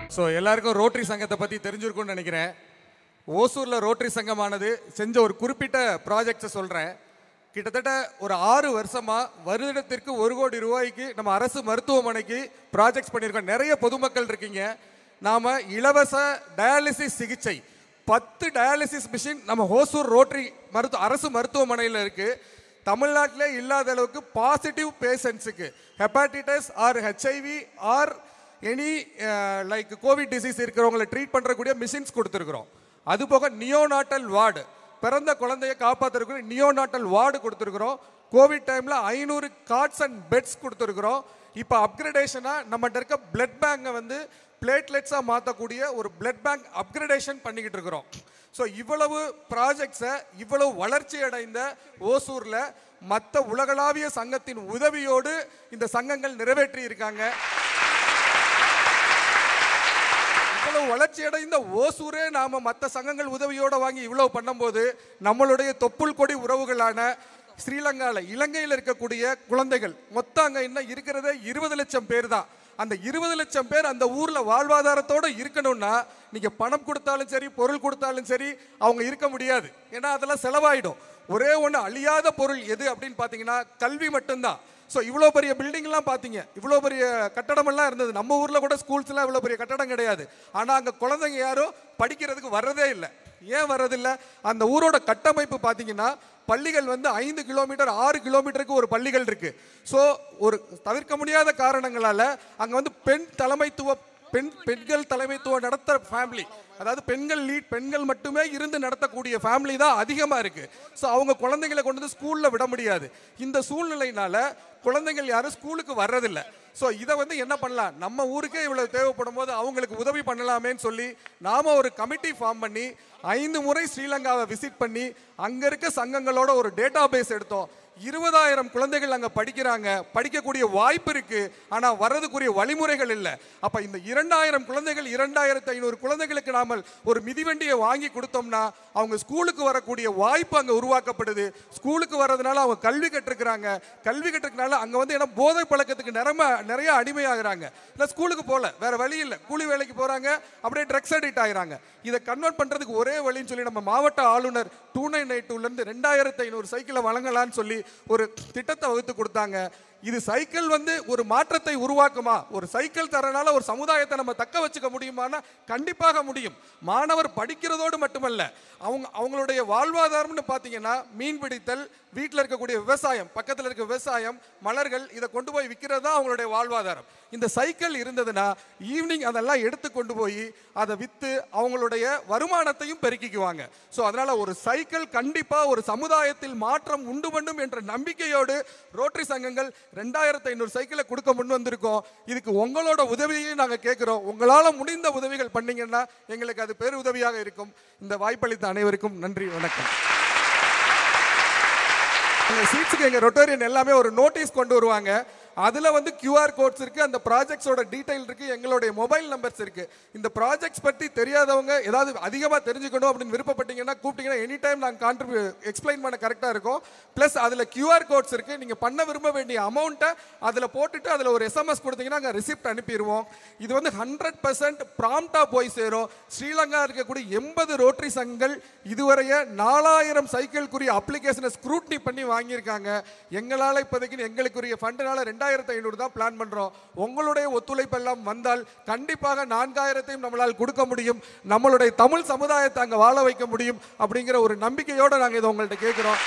Speaker 8: ஸோ எல்லாருக்கும் ரோட்டரி சங்கத்தை பற்றி தெரிஞ்சிருக்கும்னு நினைக்கிறேன் ஓசூரில் ரோட்டரி சங்கமானது செஞ்ச ஒரு குறிப்பிட்ட ப்ராஜெக்ட்ஸை சொல்கிறேன் கிட்டத்தட்ட ஒரு ஆறு வருஷமாக வருடத்திற்கு ஒரு கோடி ரூபாய்க்கு நம்ம அரசு மருத்துவமனைக்கு ப்ராஜெக்ட்ஸ் பண்ணியிருக்கோம் நிறைய பொதுமக்கள் இருக்கீங்க நாம் இலவச டயாலிசிஸ் சிகிச்சை பத்து டயாலிசிஸ் மிஷின் நம்ம ஹோசூர் ரோட்டரி மருத்துவ அரசு மருத்துவமனையில் இருக்குது தமிழ்நாட்டிலே இல்லாத அளவுக்கு பாசிட்டிவ் பேஷண்ட்ஸுக்கு hepatitis or HIV or any like covid disease இருக்கிறவங்களை ட்ரீட் பண்ணுறக்கூடிய மிஷின்ஸ் கொடுத்துருக்குறோம் அது போக நியோநாட்டல் வார்டு பிறந்த குழந்தைய காப்பாற்றுறதுக்கு நியோநாட்டல் வார்டு கொடுத்துருக்குறோம் கோவிட் டைமில் ஐநூறு கார்ட்ஸ் அண்ட் பெட்ஸ் கொடுத்துருக்குறோம் இப்போ அப்கிரடேஷனாக நம்மகிட்ட இருக்க பிளட் பேங்கை வந்து பிளேட்லெட்ஸாக மாற்றக்கூடிய ஒரு பிளட் பேங்க் அப்கிரடேஷன் பண்ணிக்கிட்டு இருக்கிறோம் ஸோ இவ்வளவு ப்ராஜெக்ட்ஸை இவ்வளவு வளர்ச்சி அடைந்த ஓசூரில் மற்ற உலகளாவிய சங்கத்தின் உதவியோடு இந்த சங்கங்கள் நிறைவேற்றி இருக்காங்க இவ்வளவு வளர்ச்சி அடைந்த ஓசூரே நாம மற்ற சங்கங்கள் உதவியோட வாங்கி இவ்வளவு பண்ணும்போது நம்மளுடைய தொப்புள் கொடி உறவுகளான ஸ்ரீலங்கால இலங்கையில் இருக்கக்கூடிய குழந்தைகள் மொத்தம் அங்க இன்னும் இருக்கிறதே இருபது லட்சம் பேர் தான் அந்த இருபது லட்சம் பேர் அந்த ஊர்ல வாழ்வாதாரத்தோட இருக்கணும்னா நீங்க பணம் கொடுத்தாலும் சரி பொருள் கொடுத்தாலும் சரி அவங்க இருக்க முடியாது ஏன்னா அதெல்லாம் செலவாயிடும் ஒரே ஒன்று அழியாத பொருள் எது அப்படின்னு பார்த்தீங்கன்னா கல்வி மட்டும்தான் ஸோ இவ்வளோ பெரிய பில்டிங்லாம் பார்த்தீங்க இவ்வளோ பெரிய கட்டடமெல்லாம் இருந்தது நம்ம ஊரில் கூட ஸ்கூல்ஸ்லாம் இவ்வளோ பெரிய கட்டடம் கிடையாது ஆனால் அங்கே குழந்தைங்க யாரும் படிக்கிறதுக்கு வர்றதே இல்லை ஏன் வர்றதில்லை அந்த ஊரோட கட்டமைப்பு பார்த்தீங்கன்னா பள்ளிகள் வந்து ஐந்து கிலோமீட்டர் ஆறு கிலோமீட்டருக்கு ஒரு பள்ளிகள் இருக்கு ஸோ ஒரு தவிர்க்க முடியாத காரணங்களால அங்கே வந்து பெண் தலைமைத்துவ பெண் பெண்கள் தலைமைத்துவம் நடத்துகிற ஃபேமிலி அதாவது பெண்கள் லீட் பெண்கள் மட்டுமே இருந்து நடத்தக்கூடிய ஃபேமிலி தான் அதிகமாக இருக்கு ஸோ அவங்க குழந்தைங்களை கொண்டு வந்து ஸ்கூலில் விட முடியாது இந்த சூழ்நிலையினால குழந்தைகள் யாரும் ஸ்கூலுக்கு வர்றதில்ல ஸோ இதை வந்து என்ன பண்ணலாம் நம்ம ஊருக்கே இவ்வளவு தேவைப்படும் போது அவங்களுக்கு உதவி பண்ணலாமேன்னு சொல்லி நாம ஒரு கமிட்டி ஃபார்ம் பண்ணி ஐந்து முறை ஸ்ரீலங்காவை விசிட் பண்ணி அங்க இருக்க சங்கங்களோட ஒரு டேட்டா பேஸ் எடுத்தோம் இருபதாயிரம் குழந்தைகள் அங்க படிக்கிறாங்க படிக்கக்கூடிய வாய்ப்பு இருக்கு ஆனா வர்றதுக்குரிய வழிமுறைகள் இல்லை அப்ப இந்த இரண்டாயிரம் குழந்தைகள் இரண்டாயிரத்தி ஐநூறு குழந்தைகளுக்கு நாம ஒரு மிதிவண்டியை வாங்கி கொடுத்தோம்னா அவங்க ஸ்கூலுக்கு வரக்கூடிய வாய்ப்பு அங்க உருவாக்கப்படுது ஸ்கூலுக்கு வர்றதுனால அவங்க கல்வி கற்றுக்கிறாங்க கல்வி கற்றுக்கனால அங்க வந்து ஏன்னா போதை பழக்கத்துக்கு நிறம நிறைய அடிமையாகிறாங்க இல்லை ஸ்கூலுக்கு போகல வேற வழி இல்லை கூலி வேலைக்கு போறாங்க அப்படியே ட்ரக்ஸ் அடிக்ட் ஆகிறாங்க இதை கன்வெர்ட் பண்றதுக்கு ஒரே வழின்னு சொல்லி நம்ம மாவட்ட ஆளுநர் டூ நைன் எயிட் டூலேருந்து ரெண்டாயிரத்தி ஐநூறு சைக்கிளை வழங்கலாம்னு சொல்லி ஒரு திட்டத்தை வகுத்து கொடுத்தாங்க இது சைக்கிள் வந்து ஒரு மாற்றத்தை உருவாக்குமா ஒரு சைக்கிள் தரனால ஒரு சமுதாயத்தை நம்ம தக்க வச்சுக்க முடியுமானா கண்டிப்பாக முடியும் மாணவர் படிக்கிறதோடு மட்டுமல்ல அவங்க அவங்களுடைய வாழ்வாதாரம்னு பார்த்தீங்கன்னா மீன் பிடித்தல் வீட்டில் இருக்கக்கூடிய விவசாயம் பக்கத்தில் இருக்க விவசாயம் மலர்கள் இதை கொண்டு போய் விற்கிறது தான் அவங்களுடைய வாழ்வாதாரம் இந்த சைக்கிள் இருந்ததுன்னா ஈவினிங் அதெல்லாம் எடுத்து கொண்டு போய் அதை விற்று அவங்களுடைய வருமானத்தையும் பெருக்கிக்குவாங்க ஸோ அதனால ஒரு சைக்கிள் கண்டிப்பாக ஒரு சமுதாயத்தில் மாற்றம் உண்டு பண்ணும் என்ற நம்பிக்கையோடு ரோட்டரி சங்கங்கள் ரெண்டாயிரத்தி ஐநூறு சைக்கிளை கொடுக்க முன் வந்திருக்கோம் இதுக்கு உங்களோட உதவியையும் நாங்கள் கேட்குறோம் உங்களால் முடிந்த உதவிகள் பண்ணீங்கன்னா எங்களுக்கு அது பேர் உதவியாக இருக்கும் இந்த வாய்ப்பளித்த அனைவருக்கும் நன்றி வணக்கம் எங்கள் சீட்ஸுக்கு எங்கள் ரொட்டோரியன் எல்லாமே ஒரு நோட்டீஸ் கொண்டு வருவாங்க அதில் வந்து QR கோட்ஸ் இருக்குது அந்த ப்ராஜெக்ட்ஸோட டீடைல் இருக்குது எங்களுடைய மொபைல் நம்பர்ஸ் இருக்குது இந்த ப்ராஜெக்ட்ஸ் பற்றி தெரியாதவங்க ஏதாவது அதிகமாக தெரிஞ்சுக்கணும் அப்படின்னு விருப்பப்பட்டீங்கன்னா கூப்பிட்டீங்கன்னா எனி டைம் நாங்கள் கான்ட்ரிபியூ எக்ஸ்பிளைன் பண்ண கரெக்டாக இருக்கும் ப்ளஸ் அதில் QR கோட்ஸ் இருக்குது நீங்கள் பண்ண விரும்ப வேண்டிய அமௌண்ட்டை அதில் போட்டுட்டு அதில் ஒரு எஸ்எம்எஸ் கொடுத்தீங்கன்னா நாங்கள் ரிசிப்ட் அனுப்பிடுவோம் இது வந்து ஹண்ட்ரட் பர்சன்ட் ப்ராம்ப்டாக போய் சேரும் ஸ்ரீலங்கா இருக்கக்கூடிய எண்பது ரோட்டரி சங்கங்கள் இதுவரைய நாலாயிரம் சைக்கிள்குரிய அப்ளிகேஷனை ஸ்க்ரூட்னி பண்ணி வாங்கியிருக்காங்க எங்களால் இப்போதைக்கு எங்களுக்குரிய ஃபண்டுனால ரெண்டாயிரத்தி ஐநூறு தான் பிளான் பண்ணுறோம் உங்களுடைய ஒத்துழைப்பு எல்லாம் வந்தால் கண்டிப்பாக நான்காயிரத்தையும் நம்மளால் கொடுக்க முடியும் நம்மளுடைய தமிழ் சமுதாயத்தை அங்கே வாழ வைக்க முடியும் அப்படிங்கிற ஒரு நம்பிக்கையோடு நாங்கள் இதை உங்கள்கிட்ட கேட்குறோம்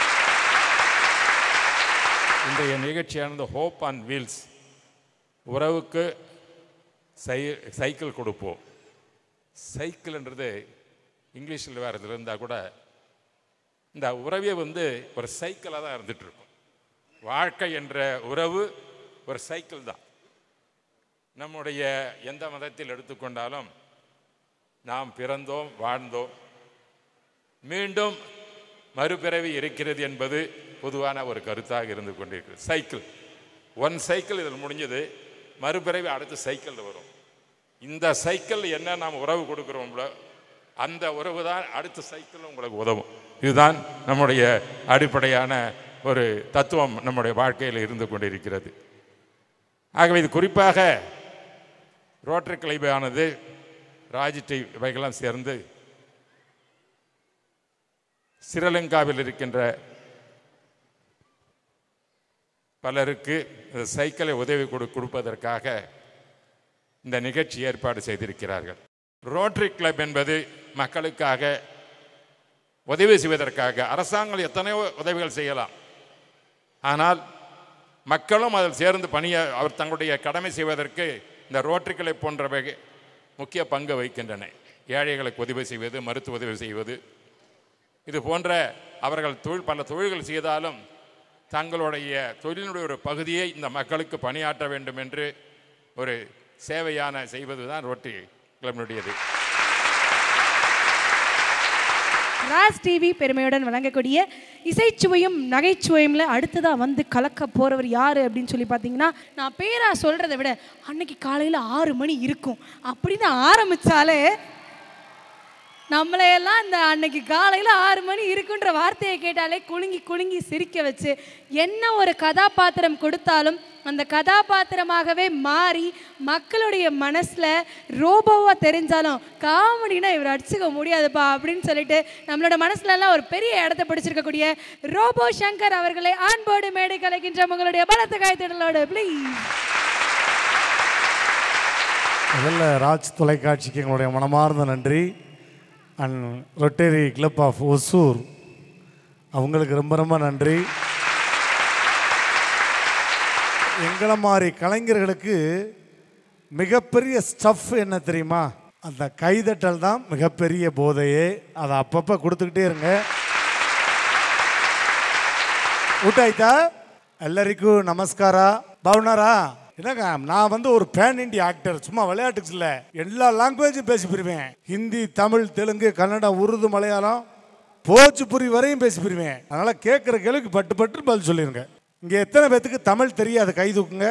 Speaker 2: இன்றைய நிகழ்ச்சியானது ஹோப் ஆன் வீல்ஸ் உறவுக்கு சை சைக்கிள் கொடுப்போம் சைக்கிள்ன்றது இங்கிலீஷில் வேறு இதில் இருந்தால் கூட இந்த உறவே வந்து ஒரு சைக்கிளாக தான் இருந்துட்டு இருக்கும் வாழ்க்கை என்ற உறவு ஒரு சைக்கிள் தான் நம்முடைய எந்த மதத்தில் எடுத்துக்கொண்டாலும் நாம் பிறந்தோம் வாழ்ந்தோம் மீண்டும் மறுபிறவி இருக்கிறது என்பது பொதுவான ஒரு கருத்தாக இருந்து கொண்டிருக்கிறது சைக்கிள் ஒன் சைக்கிள் இதில் முடிஞ்சது மறுபிறவி அடுத்த சைக்கிள் வரும் இந்த சைக்கிள் என்ன நாம் உறவு கொடுக்குறோம்ல அந்த உறவு தான் அடுத்த சைக்கிள் உங்களுக்கு உதவும் இதுதான் நம்முடைய அடிப்படையான ஒரு தத்துவம் நம்முடைய வாழ்க்கையில் இருந்து கொண்டிருக்கிறது ஆகவே இது குறிப்பாக ரோட்டரி கிளைபானது ராஜ்டி இவைகளாம் சேர்ந்து ஸ்ரீலங்காவில் இருக்கின்ற பலருக்கு இந்த சைக்கிளை உதவி கொடு கொடுப்பதற்காக இந்த நிகழ்ச்சி ஏற்பாடு செய்திருக்கிறார்கள் ரோட்டரி கிளப் என்பது மக்களுக்காக உதவி செய்வதற்காக அரசாங்கம் எத்தனையோ உதவிகள் செய்யலாம் ஆனால் மக்களும் அதில் சேர்ந்து பணிய அவர் தங்களுடைய கடமை செய்வதற்கு இந்த ரோட்டரி கிளப் போன்றவை முக்கிய பங்கு வகிக்கின்றன ஏழைகளுக்கு உதவி செய்வது மருத்துவ உதவி செய்வது இது போன்ற அவர்கள் தொழில் பல தொழில்கள் செய்தாலும் தங்களுடைய தொழிலினுடைய ஒரு பகுதியை இந்த மக்களுக்கு பணியாற்ற வேண்டும் என்று ஒரு சேவையான செய்வது தான் ரோட்டரி கிளப்பினுடையது
Speaker 1: ராஸ் டிவி பெருமையுடன் வழங்கக்கூடிய இசைச்சுவையும் நகைச்சுவையும்ல அடுத்ததாக வந்து கலக்க போகிறவர் யார் அப்படின்னு சொல்லி பார்த்தீங்கன்னா நான் பேரா சொல்கிறத விட அன்னைக்கு காலையில் ஆறு மணி இருக்கும் அப்படின்னு ஆரம்பித்தாலே நம்மளையெல்லாம் இந்த அன்னைக்கு காலையில் ஆறு மணி இருக்குன்ற வார்த்தையை கேட்டாலே குலுங்கி குலுங்கி சிரிக்க வச்சு என்ன ஒரு கதாபாத்திரம் கொடுத்தாலும் அந்த கதாபாத்திரமாகவே மாறி மக்களுடைய மனசில் ரோபோவாக தெரிஞ்சாலும் காமெடினா இவர் அடிச்சுக்க முடியாதுப்பா அப்படின்னு சொல்லிட்டு நம்மளோட மனசுல எல்லாம் ஒரு பெரிய இடத்த பிடிச்சிருக்கக்கூடிய ரோபோ சங்கர் அவர்களை ஆண்போடு மேடை கலைக்கின்ற உங்களுடைய பலத்த காய்த்திடலோடு ப்ளீஸ்
Speaker 9: முதல்ல ராஜ் தொலைக்காட்சிக்கு எங்களுடைய மனமார்ந்த நன்றி and rotary club of Hosur அவங்களுக்கு ரொம்ப ரொம்ப நன்றி எங்களை மாதிரி கலைஞர்களுக்கு மிகப்பெரிய ஸ்டஃப் என்ன தெரியுமா அந்த கைதட்டல் தான் மிகப்பெரிய போதையே அதை அப்பப்போ கொடுத்துக்கிட்டே இருங்க ಊಟ ಆಯ್ತಾ ಎಲ್ಲರಿಗೂ ನಮಸ್ಕಾರ ಬಾವುನಾರಾ என்னங்க நான் வந்து ஒரு பேன் இண்டியா ஆக்டர் சும்மா விளையாட்டுக்கு இல்லை எல்லா லாங்குவேஜும் பேசி போயிருவேன் ஹிந்தி தமிழ் தெலுங்கு கன்னடம் உருது மலையாளம் போச்சுப்புரி வரையும் பேசி போயிருவேன் அதனால கேட்குற கேள்விக்கு பட்டு பட்டு பதில் சொல்லிருங்க இங்கே எத்தனை பேத்துக்கு தமிழ் தெரியாது கை தூக்குங்க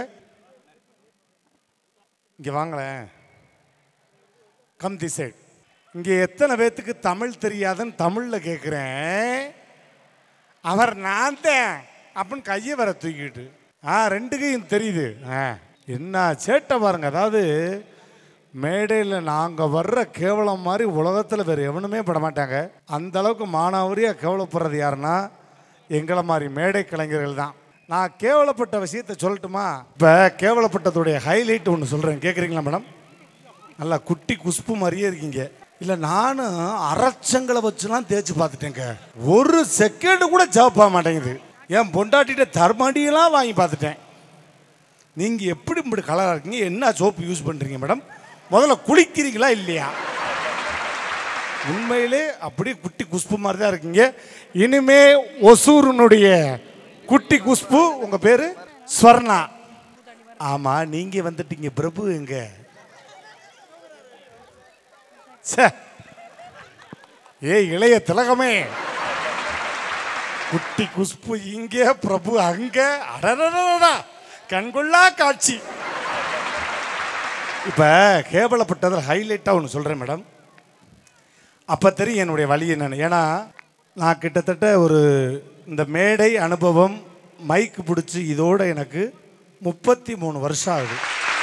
Speaker 9: இங்கே வாங்களேன் கம் தி சைட் இங்கே எத்தனை பேத்துக்கு தமிழ் தெரியாதுன்னு தமிழில் கேட்குறேன் அவர் நான் தான் அப்படின்னு கையை வர தூக்கிட்டு ஆ ரெண்டு கையும் தெரியுது ஆ என்ன சேட்டை பாருங்க அதாவது மேடையில் நாங்கள் வர்ற கேவலம் மாதிரி உலகத்தில் வேறு எவனுமே பட மாட்டாங்க அந்த அளவுக்கு மானாவரியாக கேவலப்படுறது யாருன்னா எங்களை மாதிரி மேடை கலைஞர்கள் தான் நான் கேவலப்பட்ட விஷயத்தை சொல்லட்டுமா இப்போ கேவலப்பட்டதுடைய ஹைலைட் ஒன்று சொல்கிறேன் கேட்குறீங்களா மேடம் நல்லா குட்டி குஷ்பு மாதிரியே இருக்கீங்க இல்லை நானும் அரைச்சங்களை வச்சுலாம் தேய்ச்சி பார்த்துட்டேங்க ஒரு செகண்டு கூட ஜவப்பா மாட்டேங்குது என் பொண்டாட்டிட்ட தர்மடியெல்லாம் வாங்கி பார்த்துட்டேன் நீங்கள் எப்படி இப்படி கலராக இருக்கீங்க என்ன சோப்பு யூஸ் பண்ணுறீங்க மேடம் முதல்ல குளிக்கிறீங்களா இல்லையா உண்மையிலே அப்படியே குட்டி குஷ்பு மாதிரி தான் இருக்கீங்க இனிமே ஒசூருனுடைய குட்டி குஷ்பு உங்கள் பேர் ஸ்வர்ணா ஆமாம் நீங்கள் வந்துட்டீங்க பிரபு எங்க ச்சே ஏய் இளைய திலகமே குட்டி குஷ்பு இங்கே பிரபு அங்க அடடடடா கண்கொள்ளா காட்சி இப்போ கேவலப்பட்டதில் ஹைலைட்டாக ஒன்று சொல்கிறேன் மேடம் அப்போ தெரியும் என்னுடைய வழி என்னன்னு ஏன்னா நான் கிட்டத்தட்ட ஒரு இந்த மேடை அனுபவம் மைக்கு பிடிச்சி இதோட எனக்கு முப்பத்தி மூணு வருஷம் ஆகுது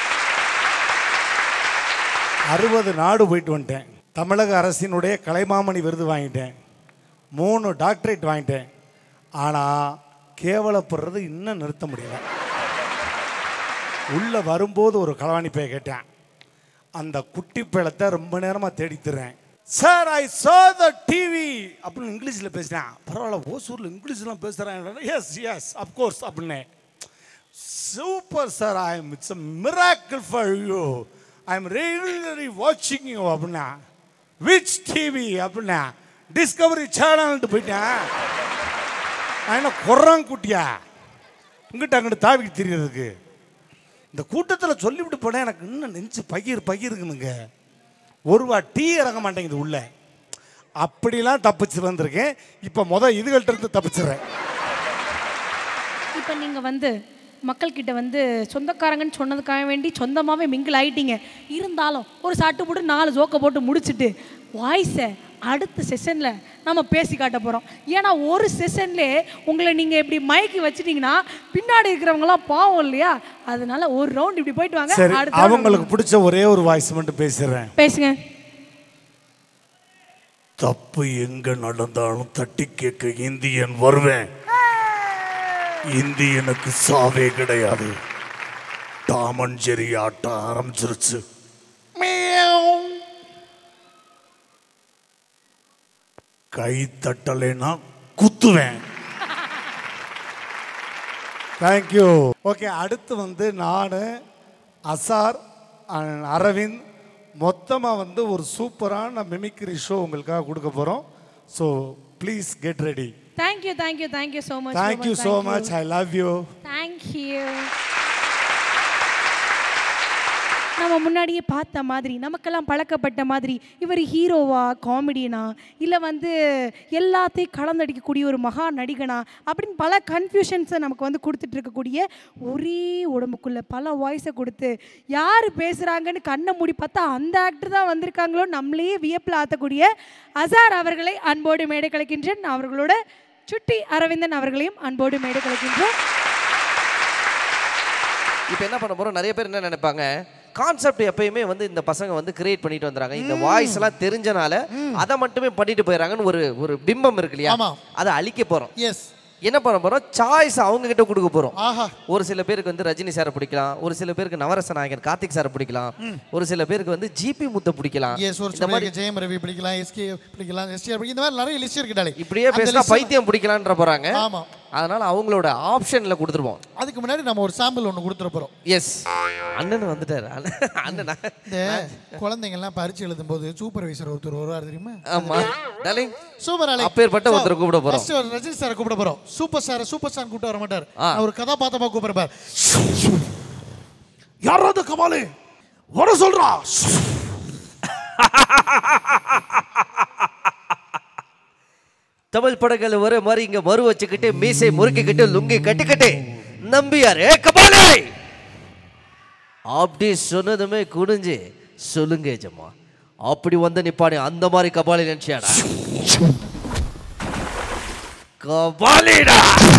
Speaker 9: அறுபது நாடு போயிட்டு வந்துட்டேன் தமிழக அரசினுடைய கலைமாமணி விருது வாங்கிட்டேன் மூணு டாக்டரேட் வாங்கிட்டேன் ஆனால் கேவலப்படுறது இன்னும் நிறுத்த முடியல உள்ளே வரும்போது ஒரு களவாணிப்பைய கேட்டேன் அந்த குட்டி பழத்தை ரொம்ப நேரமாக தேடித்துறேன் சார் ஐ சா த டிவி அப்படின்னு இங்கிலீஷில் பேசினேன் பரவாயில்ல ஓசூரில் இங்கிலீஷ்லாம் பேசுகிறேன் எஸ் எஸ் அப்கோர்ஸ் அப்படின்னேன் super sir I am it's a miracle for you I am regularly வாட்சிங் யூ அப்படின்னா விச் டிவி அப்படின்னா டிஸ்கவரி சேனல்ட்டு போயிட்டேன் நான் என்ன குரங்குட்டியா இங்கிட்ட அங்கிட்டு தாவிட்டு தெரியறதுக்கு இந்த கூட்டத்தில் சொல்லிவிட்டு போனேன் எனக்கு இன்னும் நெஞ்சு பகிர் பகிருக்குனுங்க ஒரு வா டீ இறங்க மாட்டேங்குது உள்ள அப்படிலாம் தப்பிச்சு வந்திருக்கேன் இப்போ மொதல் இதுகள்ட்ட இருந்து தப்பிச்சிடுறேன்
Speaker 1: இப்போ நீங்கள் வந்து மக்கள்கிட்ட வந்து சொந்தக்காரங்கன்னு சொன்னதுக்காக வேண்டி சொந்தமாகவே மிங்கிள் ஆயிட்டீங்க இருந்தாலும் ஒரு சாட்டு போட்டு நாலு ஜோக்கை போட்டு முடிச்சுட்டு வாய்ஸை அடுத்த செஷனில் நம்ம பேசி காட்ட போகிறோம் ஏன்னா ஒரு செஷன்லேயே உங்களை நீங்கள் இப்படி மயக்கி வச்சிட்டிங்கன்னா பின்னாடி இருக்கிறவங்களாம் பாவம் இல்லையா அதனால ஒரு ரவுண்ட் இப்படி போயிட்டு வாங்க
Speaker 9: சரி
Speaker 1: அடுத்த round
Speaker 9: அவங்களுக்கு பிடிச்ச ஒரே ஒரு வாய்ஸ் மட்டும் பேசுறேன்
Speaker 1: பேசுங்க
Speaker 9: தப்பு எங்க நடந்தாலும் தட்டி கேட்க இந்தியன் வருவேன் இந்தியனுக்கு சாவே கிடையாது டாமன் ஜெரி ஆட்டம் ஆரம்பிச்சிருச்சு கை தட்டலைன்னா குத்துவேன் தேங்க்யூ ஓகே அடுத்து வந்து நான் அசார் and அரவிந்த் மொத்தமாக வந்து ஒரு சூப்பரான மிமிக்ரி ஷோ உங்களுக்காக கொடுக்க போகிறோம் so please get ready
Speaker 1: thank you thank you thank you so much
Speaker 9: thank you so much I love you
Speaker 1: thank you நம்ம முன்னாடியே பார்த்த மாதிரி நமக்கெல்லாம் பழக்கப்பட்ட மாதிரி இவர் ஹீரோவா காமெடியனா இல்லை வந்து எல்லாத்தையும் கலந்தடிக்கக்கூடிய ஒரு மகா நடிகனா அப்படின்னு பல கன்ஃபியூஷன்ஸை நமக்கு வந்து கொடுத்துட்டு இருக்கக்கூடிய ஒரே உடம்புக்குள்ள பல வாய்ஸை கொடுத்து யார் பேசுகிறாங்கன்னு கண்ணை மூடி பார்த்தா அந்த ஆக்டர் தான் வந்திருக்காங்களோ நம்மளையே வியப்பில் ஆற்றக்கூடிய அசார் அவர்களை அன்போடு மேடை கலைக்கின்றேன் அவர்களோட சுட்டி அரவிந்தன் அவர்களையும் அன்போடு மேடை கலைக்கின்றோம்
Speaker 4: இப்போ என்ன பண்ண போறோம் நிறைய பேர் என்ன நினைப்பாங்க கான்செப்ட் எப்பயுமே வந்து இந்த பசங்க வந்து கிரியேட் பண்ணிட்டு வந்துறாங்க இந்த வாய்ஸ் எல்லாம் தெரிஞ்சனால அதை மட்டுமே பண்ணிட்டு போயிடறாங்கன்னு ஒரு ஒரு பிம்பம் இருக்கு இல்லையா
Speaker 3: ஆமா.
Speaker 4: அதை அழிக்க போறோம்
Speaker 3: எஸ்
Speaker 4: என்ன பண்ண போறோம் சாய்ஸ் அவங்க கிட்ட கொடுக்க போறோம்
Speaker 3: ஆஹா
Speaker 4: ஒரு சில பேருக்கு வந்து ரஜினி சாரை பிடிக்கலாம் ஒரு சில பேருக்கு நவரச நாயகன் கார்த்திக் சாரை பிடிக்கலாம் ஒரு சில பேருக்கு வந்து ஜிபி முத்த பிடிக்கலாம்
Speaker 3: எஸ் ஒரு
Speaker 4: இந்த மாதிரி
Speaker 3: சில ஜெயம் ரவி பிடிக்கலாம் எஸ்கே பிடிக்கலாம் எஸ்டிஆர் பிடிக்கலாம் இந்த மாதிரி நிறைய லிஸ்ட் இருக்குடாலே
Speaker 4: இப்படியே
Speaker 3: அந்த
Speaker 4: பேசினா
Speaker 3: list-
Speaker 4: பைத்தியம் பிடிக்கலான்ற போறாங்க
Speaker 3: ஆமா
Speaker 4: அதனால அவங்களோட ஆப்ஷன்ல கொடுத்துருவோம்
Speaker 3: அதுக்கு முன்னாடி நம்ம ஒரு சாம்பிள் ஒன்று கொடுத்துட போறோம்
Speaker 4: எஸ் அண்ணன் வந்துட்டாரு அண்ணன் அண்ணனா
Speaker 3: இந்த குழந்தைங்கள்லாம் பரிச்சு எழுதும் போது சூப்பர்வைசர் ஒருத்தர் வருவார் தெரியுமா
Speaker 4: ஆமா டார்லிங்
Speaker 3: சூப்பர் அலை
Speaker 4: அப்பேற்பட்ட ஒருத்தரை கூப்பிட போறோம்.
Speaker 3: ஃபர்ஸ்ட் ஒரு ரஜினி சாரை கூப்பிட போறோம் சூப்பர் ஸ்டார் சூப்பர் ஸ்டார் கூப்பிட்டு வர மாட்டார்
Speaker 4: ஆ.
Speaker 3: நான் ஒரு கதாபாத்திரமா கூப்பிடுறார்
Speaker 9: யாராவது கமாலு வர சொல்றா
Speaker 4: தமிழ் படங்கள் வர மாதிரி இங்க மறு வச்சுக்கிட்டு மீசை முறுக்கிக்கிட்டு லுங்கி கட்டிக்கிட்டு நம்பியார் ஏ கபாலே அப்படி சொன்னதுமே குனிஞ்சு சொல்லுங்க ஏஜம்மா அப்படி வந்து நிப்பானே அந்த மாதிரி கபாலி நினைச்சியாடா கபாலிடா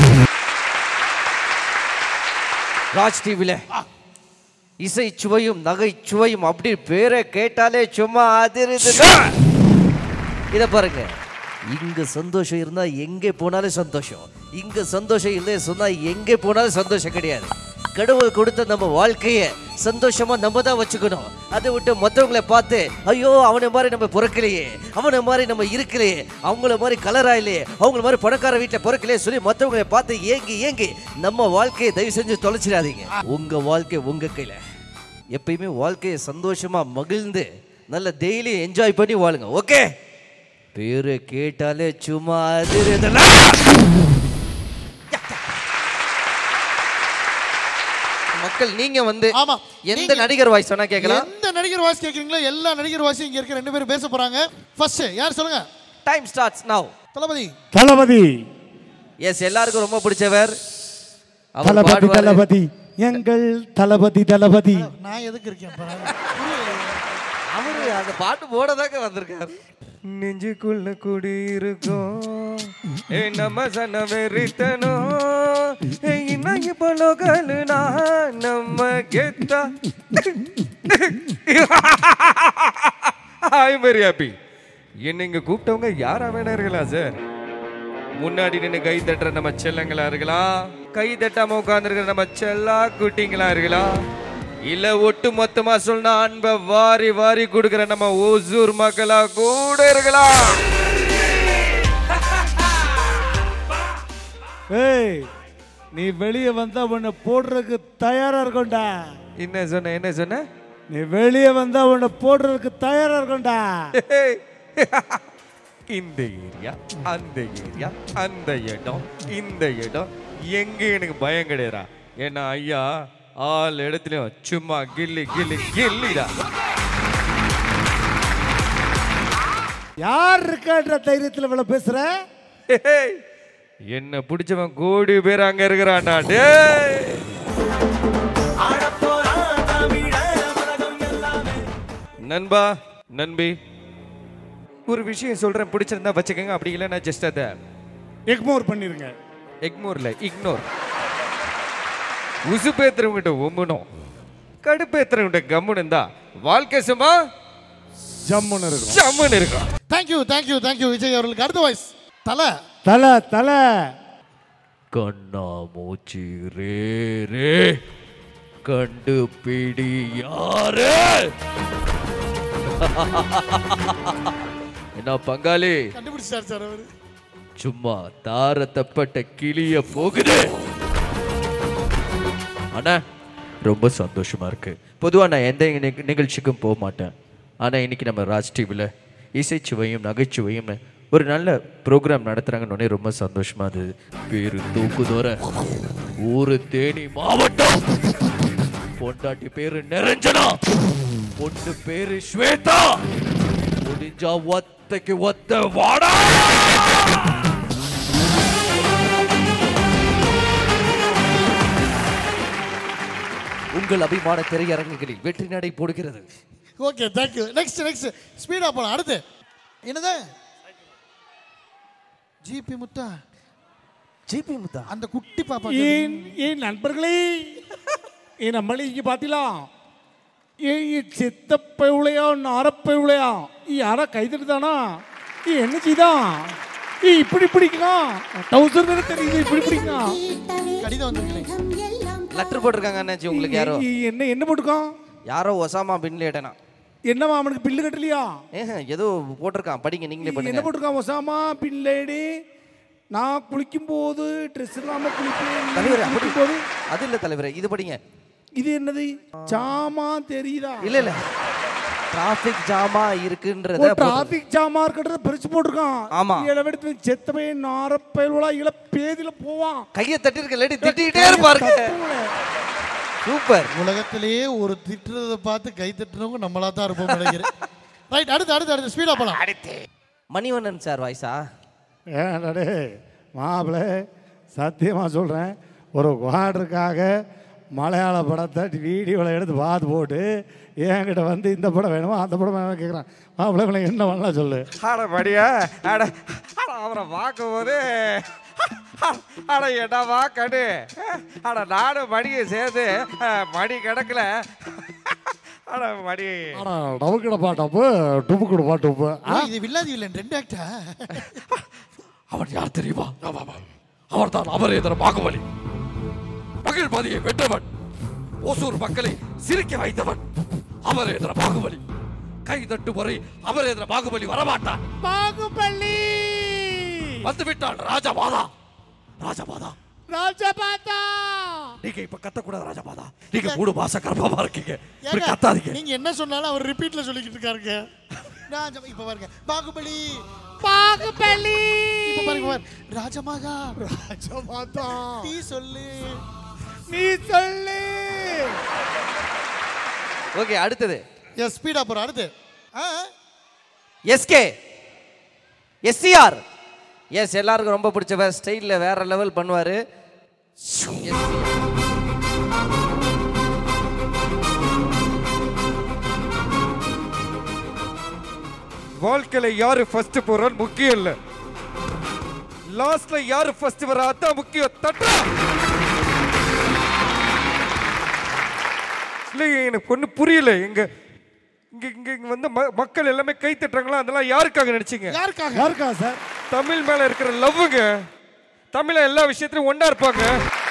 Speaker 4: ராஜ் டிவில இசை சுவையும் நகை சுவையும் அப்படி பேரை கேட்டாலே சும்மா அதிருதுன்னா இதை பாருங்க இங்க சந்தோஷம் இருந்தா எங்கே போனாலும் சந்தோஷம் இங்க சந்தோஷம் இல்லை சொன்னா எங்கே போனாலும் சந்தோஷம் கிடையாது கடவுள் கொடுத்த நம்ம வாழ்க்கைய சந்தோஷமா நம்ம தான் வச்சுக்கணும் அதை விட்டு மற்றவங்களை பார்த்து ஐயோ அவனை மாதிரி நம்ம பிறக்கலையே அவனை மாதிரி நம்ம இருக்கலையே அவங்கள மாதிரி கலரா இல்லையே அவங்கள மாதிரி பணக்கார வீட்டில் பிறக்கலையே சொல்லி மற்றவங்களை பார்த்து ஏங்கி ஏங்கி நம்ம வாழ்க்கையை தயவு செஞ்சு தொலைச்சிடாதீங்க உங்க வாழ்க்கை உங்க கையில எப்பயுமே வாழ்க்கையை சந்தோஷமா மகிழ்ந்து நல்ல டெய்லி என்ஜாய் பண்ணி வாழுங்க ஓகே பேரு கேட்டாலே சும்மா அதிருதுல மக்கள் நீங்க வந்து
Speaker 3: ஆமா.
Speaker 4: எந்த
Speaker 3: நீங்க-
Speaker 4: நடிகர் வாய்ஸ் வேணா கேட்கலாம்
Speaker 3: எந்த நடிகர் வாய்ஸ் கேட்குறீங்களோ எல்லா நடிகர் வாய்ஸும் இங்க இருக்க ரெண்டு பேரும் பேச போறாங்க ஃபர்ஸ்ட் யார் சொல்லுங்க
Speaker 4: time starts now
Speaker 3: Thalapathy
Speaker 9: Thalapathy
Speaker 4: yes எல்லாருக்கும் ரொம்ப பிடிச்சவர் அவர்
Speaker 9: தளபதி
Speaker 4: பாடுவாரு.
Speaker 9: தளபதி எங்கள் தளபதி தளபதி
Speaker 3: நான் எதுக்கு இருக்கேன் இப்ப?
Speaker 4: அவரு அந்த பாட்டு போடதாக்க வந்திருக்காரு நெஞ்சுக்குள்ள குடி இருக்கும் ஏ நம்ம சன வெறித்தனோ ஏ இன்னும் இப்போ லோகலுனா நம்ம கெத்தா ஐ வெரி ஹாப்பி என்ன இங்க கூப்பிட்டவங்க யாரா வேணா இருக்கலாம் சார் முன்னாடி நின்று கை தட்டுற நம்ம செல்லங்களா இருக்கலாம் கை தட்டாம உட்காந்துருக்கிற நம்ம செல்லா குட்டிங்களா இருக்கலாம் இல்ல ஒட்டு மொத்தமா சொன்னா அன்பை வாரி வாரி கொடுக்கிற நம்ம ஓசூர் மக்களா கூட இருக்கலாம்
Speaker 9: ஏய் நீ வெளியே வந்தா உன்னை போடுறதுக்கு தயாரா இருக்கும்டா
Speaker 4: என்ன சொன்ன என்ன சொன்ன
Speaker 9: நீ வெளியே வந்தா உன்னை போடுறதுக்கு தயாரா இருக்கும்டா
Speaker 4: இந்த ஏரியா அந்த ஏரியா அந்த இடம் இந்த இடம் எங்க எனக்கு பயம் கிடையாதா ஏன்னா ஐயா ஆள் இடத்துலயும் சும்மா கில்லி கில்லி கில்லிடா
Speaker 9: யார் இருக்கான்ற தைரியத்துல இவ்வளவு பேசுற
Speaker 4: ஏய், என்ன பிடிச்சவன் கோடி பேர் அங்க இருக்கிறான்டா டேய் நண்பா நண்பி
Speaker 10: ஒரு விஷயம் சொல்கிறேன் பிடிச்சிருந்தா வச்சுக்கோங்க அப்படி இல்லைன்னா ஜஸ்ட் அதை
Speaker 9: எக்மோர் பண்ணிருங்க
Speaker 10: எக்மோர்ல இக்னோர் உசுப்பேத்துறவங்கிட்ட ஒம்புனும் கடுப்பேத்துறவங்கிட்ட கம்முன்னு இருந்தா வாழ்க்கை சும்மா
Speaker 9: ஜம்முன்னு இருக்கும்
Speaker 10: ஜம்முன்னு இருக்கும்
Speaker 3: தேங்க்யூ தேங்க்யூ தேங்க்யூ விஜய் அவர்களுக்கு அடுத்த வாய்ஸ் தலை
Speaker 9: தலை தலை
Speaker 10: கண்ணா மூச்சி ரே ரே கண்டுபிடி யாரு என்ன பங்காளி
Speaker 3: கண்டுபிடிச்சார் சார் அவரு
Speaker 10: சும்மா தார தப்பட்ட கிளிய போகுது அண்ணா ரொம்ப சந்தோஷமா இருக்கு பொதுவா நான் எந்த நிக- நிகழ்ச்சிக்கும் போக மாட்டேன் ஆனா இன்னைக்கு நம்ம ராஜ் டிவியில் இசைச்சுவையும் நகைச்சுவையும் ஒரு நல்ல ப்ரோக்ராம் நடத்துறாங்கன்னு ரொம்ப சந்தோஷமா இருந்தது பேரு தூக்குதோர ஊரு தேனி மாவட்டம் பொண்டாட்டி பேரு நிரஞ்சனா பொண்ணு பேரு ஸ்வேதா முடிஞ்சா ஒத்தைக்கு ஒத்த வாடா உங்கள் அபிமான திரையரங்குகளில் வெற்றி நடை போடுகிறது
Speaker 3: ஓகே தேங்க்யூ நெக்ஸ்ட் நெக்ஸ்ட் ஸ்பீடா போலாம் அடுத்து என்னது ஜிபி முத்தா
Speaker 4: ஜிபி முத்தா
Speaker 3: அந்த குட்டி பாப்பா
Speaker 9: ஏன் ஏன் நண்பர்களே ஏன் நம்மளே இங்கே பார்த்தீங்களா ஏ செத்த பெவுளையா நாரப்ப உளையா யாரா கைதட்டுதானா ஏ என்ன செய்தான் ஏ இப்படி பிடிக்கலாம் டவுசர் தானே தெரியுது இப்படி பிடிக்கலாம்
Speaker 3: கடிதம் வந்திருக்கீங்க
Speaker 4: லெட்டர் போட்டிருக்காங்க அண்ணாச்சி உங்களுக்கு யாரோ
Speaker 9: ஏ, என்ன என்ன போட்டுக்கான்
Speaker 4: யாரோ ஒசாமா பின் லேடனா
Speaker 9: என்னவா அவனுக்கு பில்லு கட்டலையா
Speaker 4: ஏஹ ஏதோ போட்டிருக்கான் படிங்க நீங்களே
Speaker 9: என்ன
Speaker 4: பண்ணுங்க
Speaker 9: போட்டிருக்கான் ஒசாமா பின்லேடி நான் குளிக்கும் போது ட்ரெஸ் இல்லாம குளிப்பேன்
Speaker 4: தலைவரே அப்படி
Speaker 9: குளிக்கும் போது
Speaker 4: அது இல்ல தலைவரே இது படிங்க
Speaker 9: இது என்னது சாமா தெரியுதா
Speaker 4: இல்ல இல்ல டிராபிக் ஜாமா இருக்குன்றத
Speaker 9: ஒரு
Speaker 4: போட்டு-
Speaker 9: டிராபிக் ஜாமா இருக்கிறத பிரிச்சு போட்டிருக்கான்
Speaker 4: ஆமா.
Speaker 9: இளவெடுத்து செத்தவே நாரப்பயல்வலா இள பேதியில போவான்
Speaker 4: கையை தட்டி இருக்க லேடி திட்டிக்கிட்டே இருப்பாருங்க சூப்பர்
Speaker 3: உலகத்திலேயே ஒரு திட்டுறதை பார்த்து கை திட்டுறவங்க நம்மளா தான் இருப்போம் நினைக்கிறேன் ரைட் அடுத்து அடுத்து அடுத்து ஸ்பீடா போலாம் அடுத்து
Speaker 4: மணிவண்ணன் சார் வாய்ஸா
Speaker 9: ஏடே மாப்பிள்ள சத்தியமாக சொல்கிறேன் ஒரு குவாடருக்காக மலையாள படத்தை வீடியோவில் எடுத்து பார்த்து போட்டு என்கிட்ட வந்து இந்த படம் வேணுமா அந்த படம் வேணுமா கேட்குறான் மாப்பிள்ளை இவனை என்ன பண்ணலாம் சொல்லு
Speaker 10: அட படியா அட அட அவரை பார்க்கும்போது அட என்னவா கடு அட நானும் மடியை சேர்ந்து அஹ், மடி கிடக்கல அட மடி
Speaker 9: ஆனால் டவுக்கிட பாட்டப்பு டுப்பு கொடு பாட்டுப்பு
Speaker 3: ஓ, இது வில்லாதி வில்லன் ரெண்டு ஆக்டா
Speaker 11: அவன் யார் தெரியுமா அவர் தான் அபரேதர பாகுபலி மகிழ்மதியை வென்றவன் ஓசூர் மக்களை சிரிக்க வைத்தவன் அபரேதர பாகுபலி கை தட்டு வரை அபரேதர பாகுபலி வரமாட்டான்
Speaker 9: பாகுபலி
Speaker 11: வந்து விட்டான் ராஜபாதா ராஜபாதா
Speaker 9: ராஜபாத்தா
Speaker 11: நீங்க இப்ப கத்தக்கூடாது ராஜபாதா நீங்க மூணு மாசம் கர்ப்பமா இருக்கீங்க இப்படி
Speaker 3: ஏங்க,
Speaker 11: கத்தாதீங்க
Speaker 3: நீங்க என்ன சொன்னாலும் அவர் ரிப்பீட்ல சொல்லிக்கிட்டு இருக்காருங்க நான் ஜ- இப்ப பாருங்க பாகுபலி
Speaker 9: பாகுபலி
Speaker 3: இப்ப பாருங்க பாரு. ராஜமாதா
Speaker 9: ராஜமாதா
Speaker 3: நீ சொல்லு
Speaker 9: நீ சொல்லு
Speaker 4: ஓகே அடுத்தது
Speaker 3: எஸ் ஸ்பீடா போறோம் அடுத்து ஆ
Speaker 4: எஸ்கே எஸ்சிஆர் எஸ் எல்லாருக்கும் ரொம்ப பிடிச்சவர் ஸ்டைலில் வேற லெவல் பண்ணுவார்
Speaker 10: வாழ்க்கையில யாரு ஃபர்ஸ்ட் போறான்னு முக்கியம் இல்ல லாஸ்ட்ல யாரு ஃபர்ஸ்ட் வரா அதான் முக்கியம் தட்டா இல்லைங்க எனக்கு ஒன்றும் புரியல எங்க இங்க இங்க இங்க வந்து ம- மக்கள் எல்லாமே கை தட்டுறாங்களா அதெல்லாம் யாருக்காக நினைச்சீங்க
Speaker 3: யாருக்காக
Speaker 9: யாருக்கா சார்
Speaker 10: தமிழ் மேல இருக்கிற லவ்வுங்க தமிழ எல்லா விஷயத்திலும் ஒண்ணா இருப்பாங்க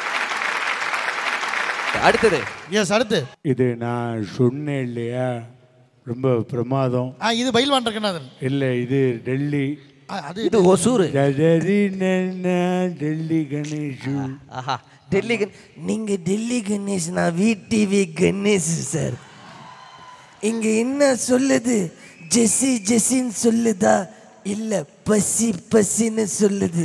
Speaker 4: அடுத்தது
Speaker 3: எஸ் அடுத்து
Speaker 9: இது நான் சொன்னேன் இல்லையா ரொம்ப பிரமாதம்
Speaker 3: ஆ இது பயில்வான் இருக்கநாதன்
Speaker 9: இல்லை இது டெல்லி
Speaker 3: ஆ, அது
Speaker 4: இது ஒசூர்
Speaker 9: ஜஜரி நன்னா டெல்லி கணேஷு
Speaker 4: ஆஹா டெல்லி கண் நீங்க டெல்லி கணேஷ் நான் விடிவி கணேஷ் சார் இங்க என்ன சொல்லுது ஜெஸ்ஸி ஜெஸ்ஸின்னு சொல்லுதா இல்ல பசி பசின்னு சொல்லுது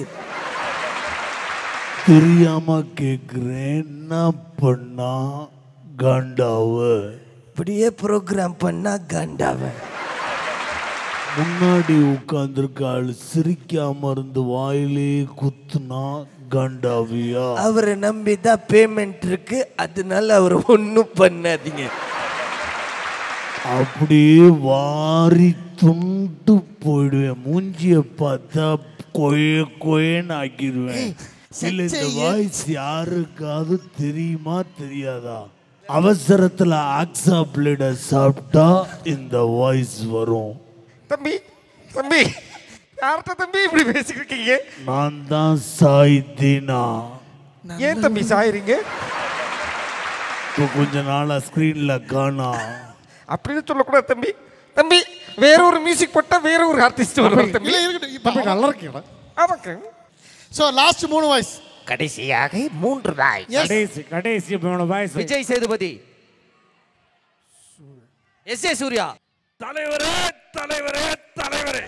Speaker 9: தெரியாம கேட்குறேன் என்ன பண்ணா காண்டாவு
Speaker 4: இப்படியே ப்ரோக்ராம் பண்ணா காண்டாவன்
Speaker 9: முன்னாடி உட்கார்ந்துருக்க ஆள் சிரிக்காம இருந்து வாயிலே குத்துனா காண்டாவியா
Speaker 4: அவரை நம்பி தான் பேமெண்ட் இருக்கு அதனால அவர் ஒன்றும் பண்ணாதீங்க
Speaker 12: அப்படியே வாரி துண்டு போயிடுவேன் மூஞ்சிய பார்த்தா கொய கொயன்னு ஆக்கிடுவேன் இல்ல இந்த வாய்ஸ் யாருக்காவது தெரியுமா தெரியாதா அவசரத்துல ஆக்ஸா பிளேட சாப்பிட்டா இந்த வாய்ஸ் வரும்
Speaker 9: தம்பி தம்பி யார்கிட்ட தம்பி இப்படி பேசிக்கிட்டு இருக்கீங்க
Speaker 12: நான் தான் சாய் தீனா
Speaker 9: ஏன் தம்பி சாயறீங்க
Speaker 12: இப்போ கொஞ்ச நாளா ஸ்க்ரீன்ல காணா
Speaker 9: அப்படின்னு சொல்லக்கூடாது தம்பி தம்பி வேற ஒரு மியூசிக் போட்டா வேற ஒரு ஆர்டிஸ்ட் வருவார் தம்பி
Speaker 3: இல்ல இருக்கட்டும் இப்ப
Speaker 9: தம்பி நல்லா இருக்கீங்களா ஆமாங்க
Speaker 3: சோ லாஸ்ட் மூணு வாய்ஸ்
Speaker 4: கடைசியாக மூன்று நாய்
Speaker 9: கடைசி கடைசி மூணு voice
Speaker 4: Vijay Sethupathi S A Suriya
Speaker 11: தலைவரே தலைவரே தலைவரே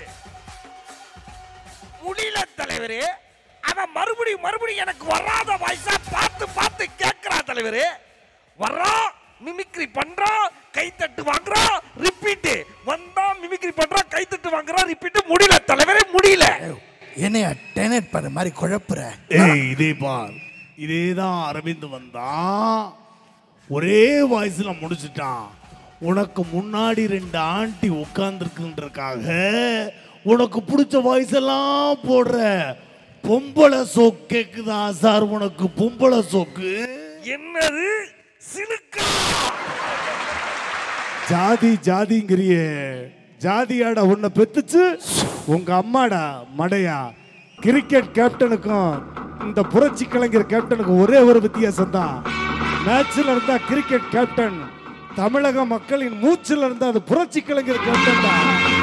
Speaker 11: முடியல தலைவரே அவன் மறுபடியும் மறுபடியும் எனக்கு வராத வயசா பார்த்து பார்த்து கேட்கிறான் தலைவரே வர்றான் மிமிக்ரி பண்றான் கைத்தட்டு வாங்குறான் ரிப்பீட் வந்தா மிமிக்ரி பண்றான் கைத்தட்டு வாங்குறான் ரிப்பீட் முடியல தலைவரே முடியல
Speaker 3: என்னைய டெனட் பண்ண மாதிரி குழப்புற
Speaker 12: ஏய் இதே பார் இதே தான் அரவிந்த் வந்தான் ஒரே வாய்ஸ்ல முடிச்சிட்டான் உனக்கு முன்னாடி ரெண்டு ஆண்டி உட்கார்ந்துருக்குன்றக்காக உனக்கு பிடிச்ச வாய்ஸ் எல்லாம் போடுற பொம்பளை சோக்கு கேக்குதா சார் உனக்கு பொம்பளை சோக்கு
Speaker 11: என்னது சிலுக்கா
Speaker 9: ஜாதி ஜாதிங்கிறியே ஜாதியாடா உன்னை பெத்துச்சு உங்க அம்மாடா மடையா கிரிக்கெட் கேப்டனுக்கும் இந்த புரட்சி கலைஞர் கேப்டனுக்கும் ஒரே ஒரு வித்தியாசம் தான் மேட்ச்ல இருந்தா கிரிக்கெட் கேப்டன் தமிழக மக்களின் மூச்சில் இருந்தா அது புரட்சி கலைஞர் கேப்டன் தான்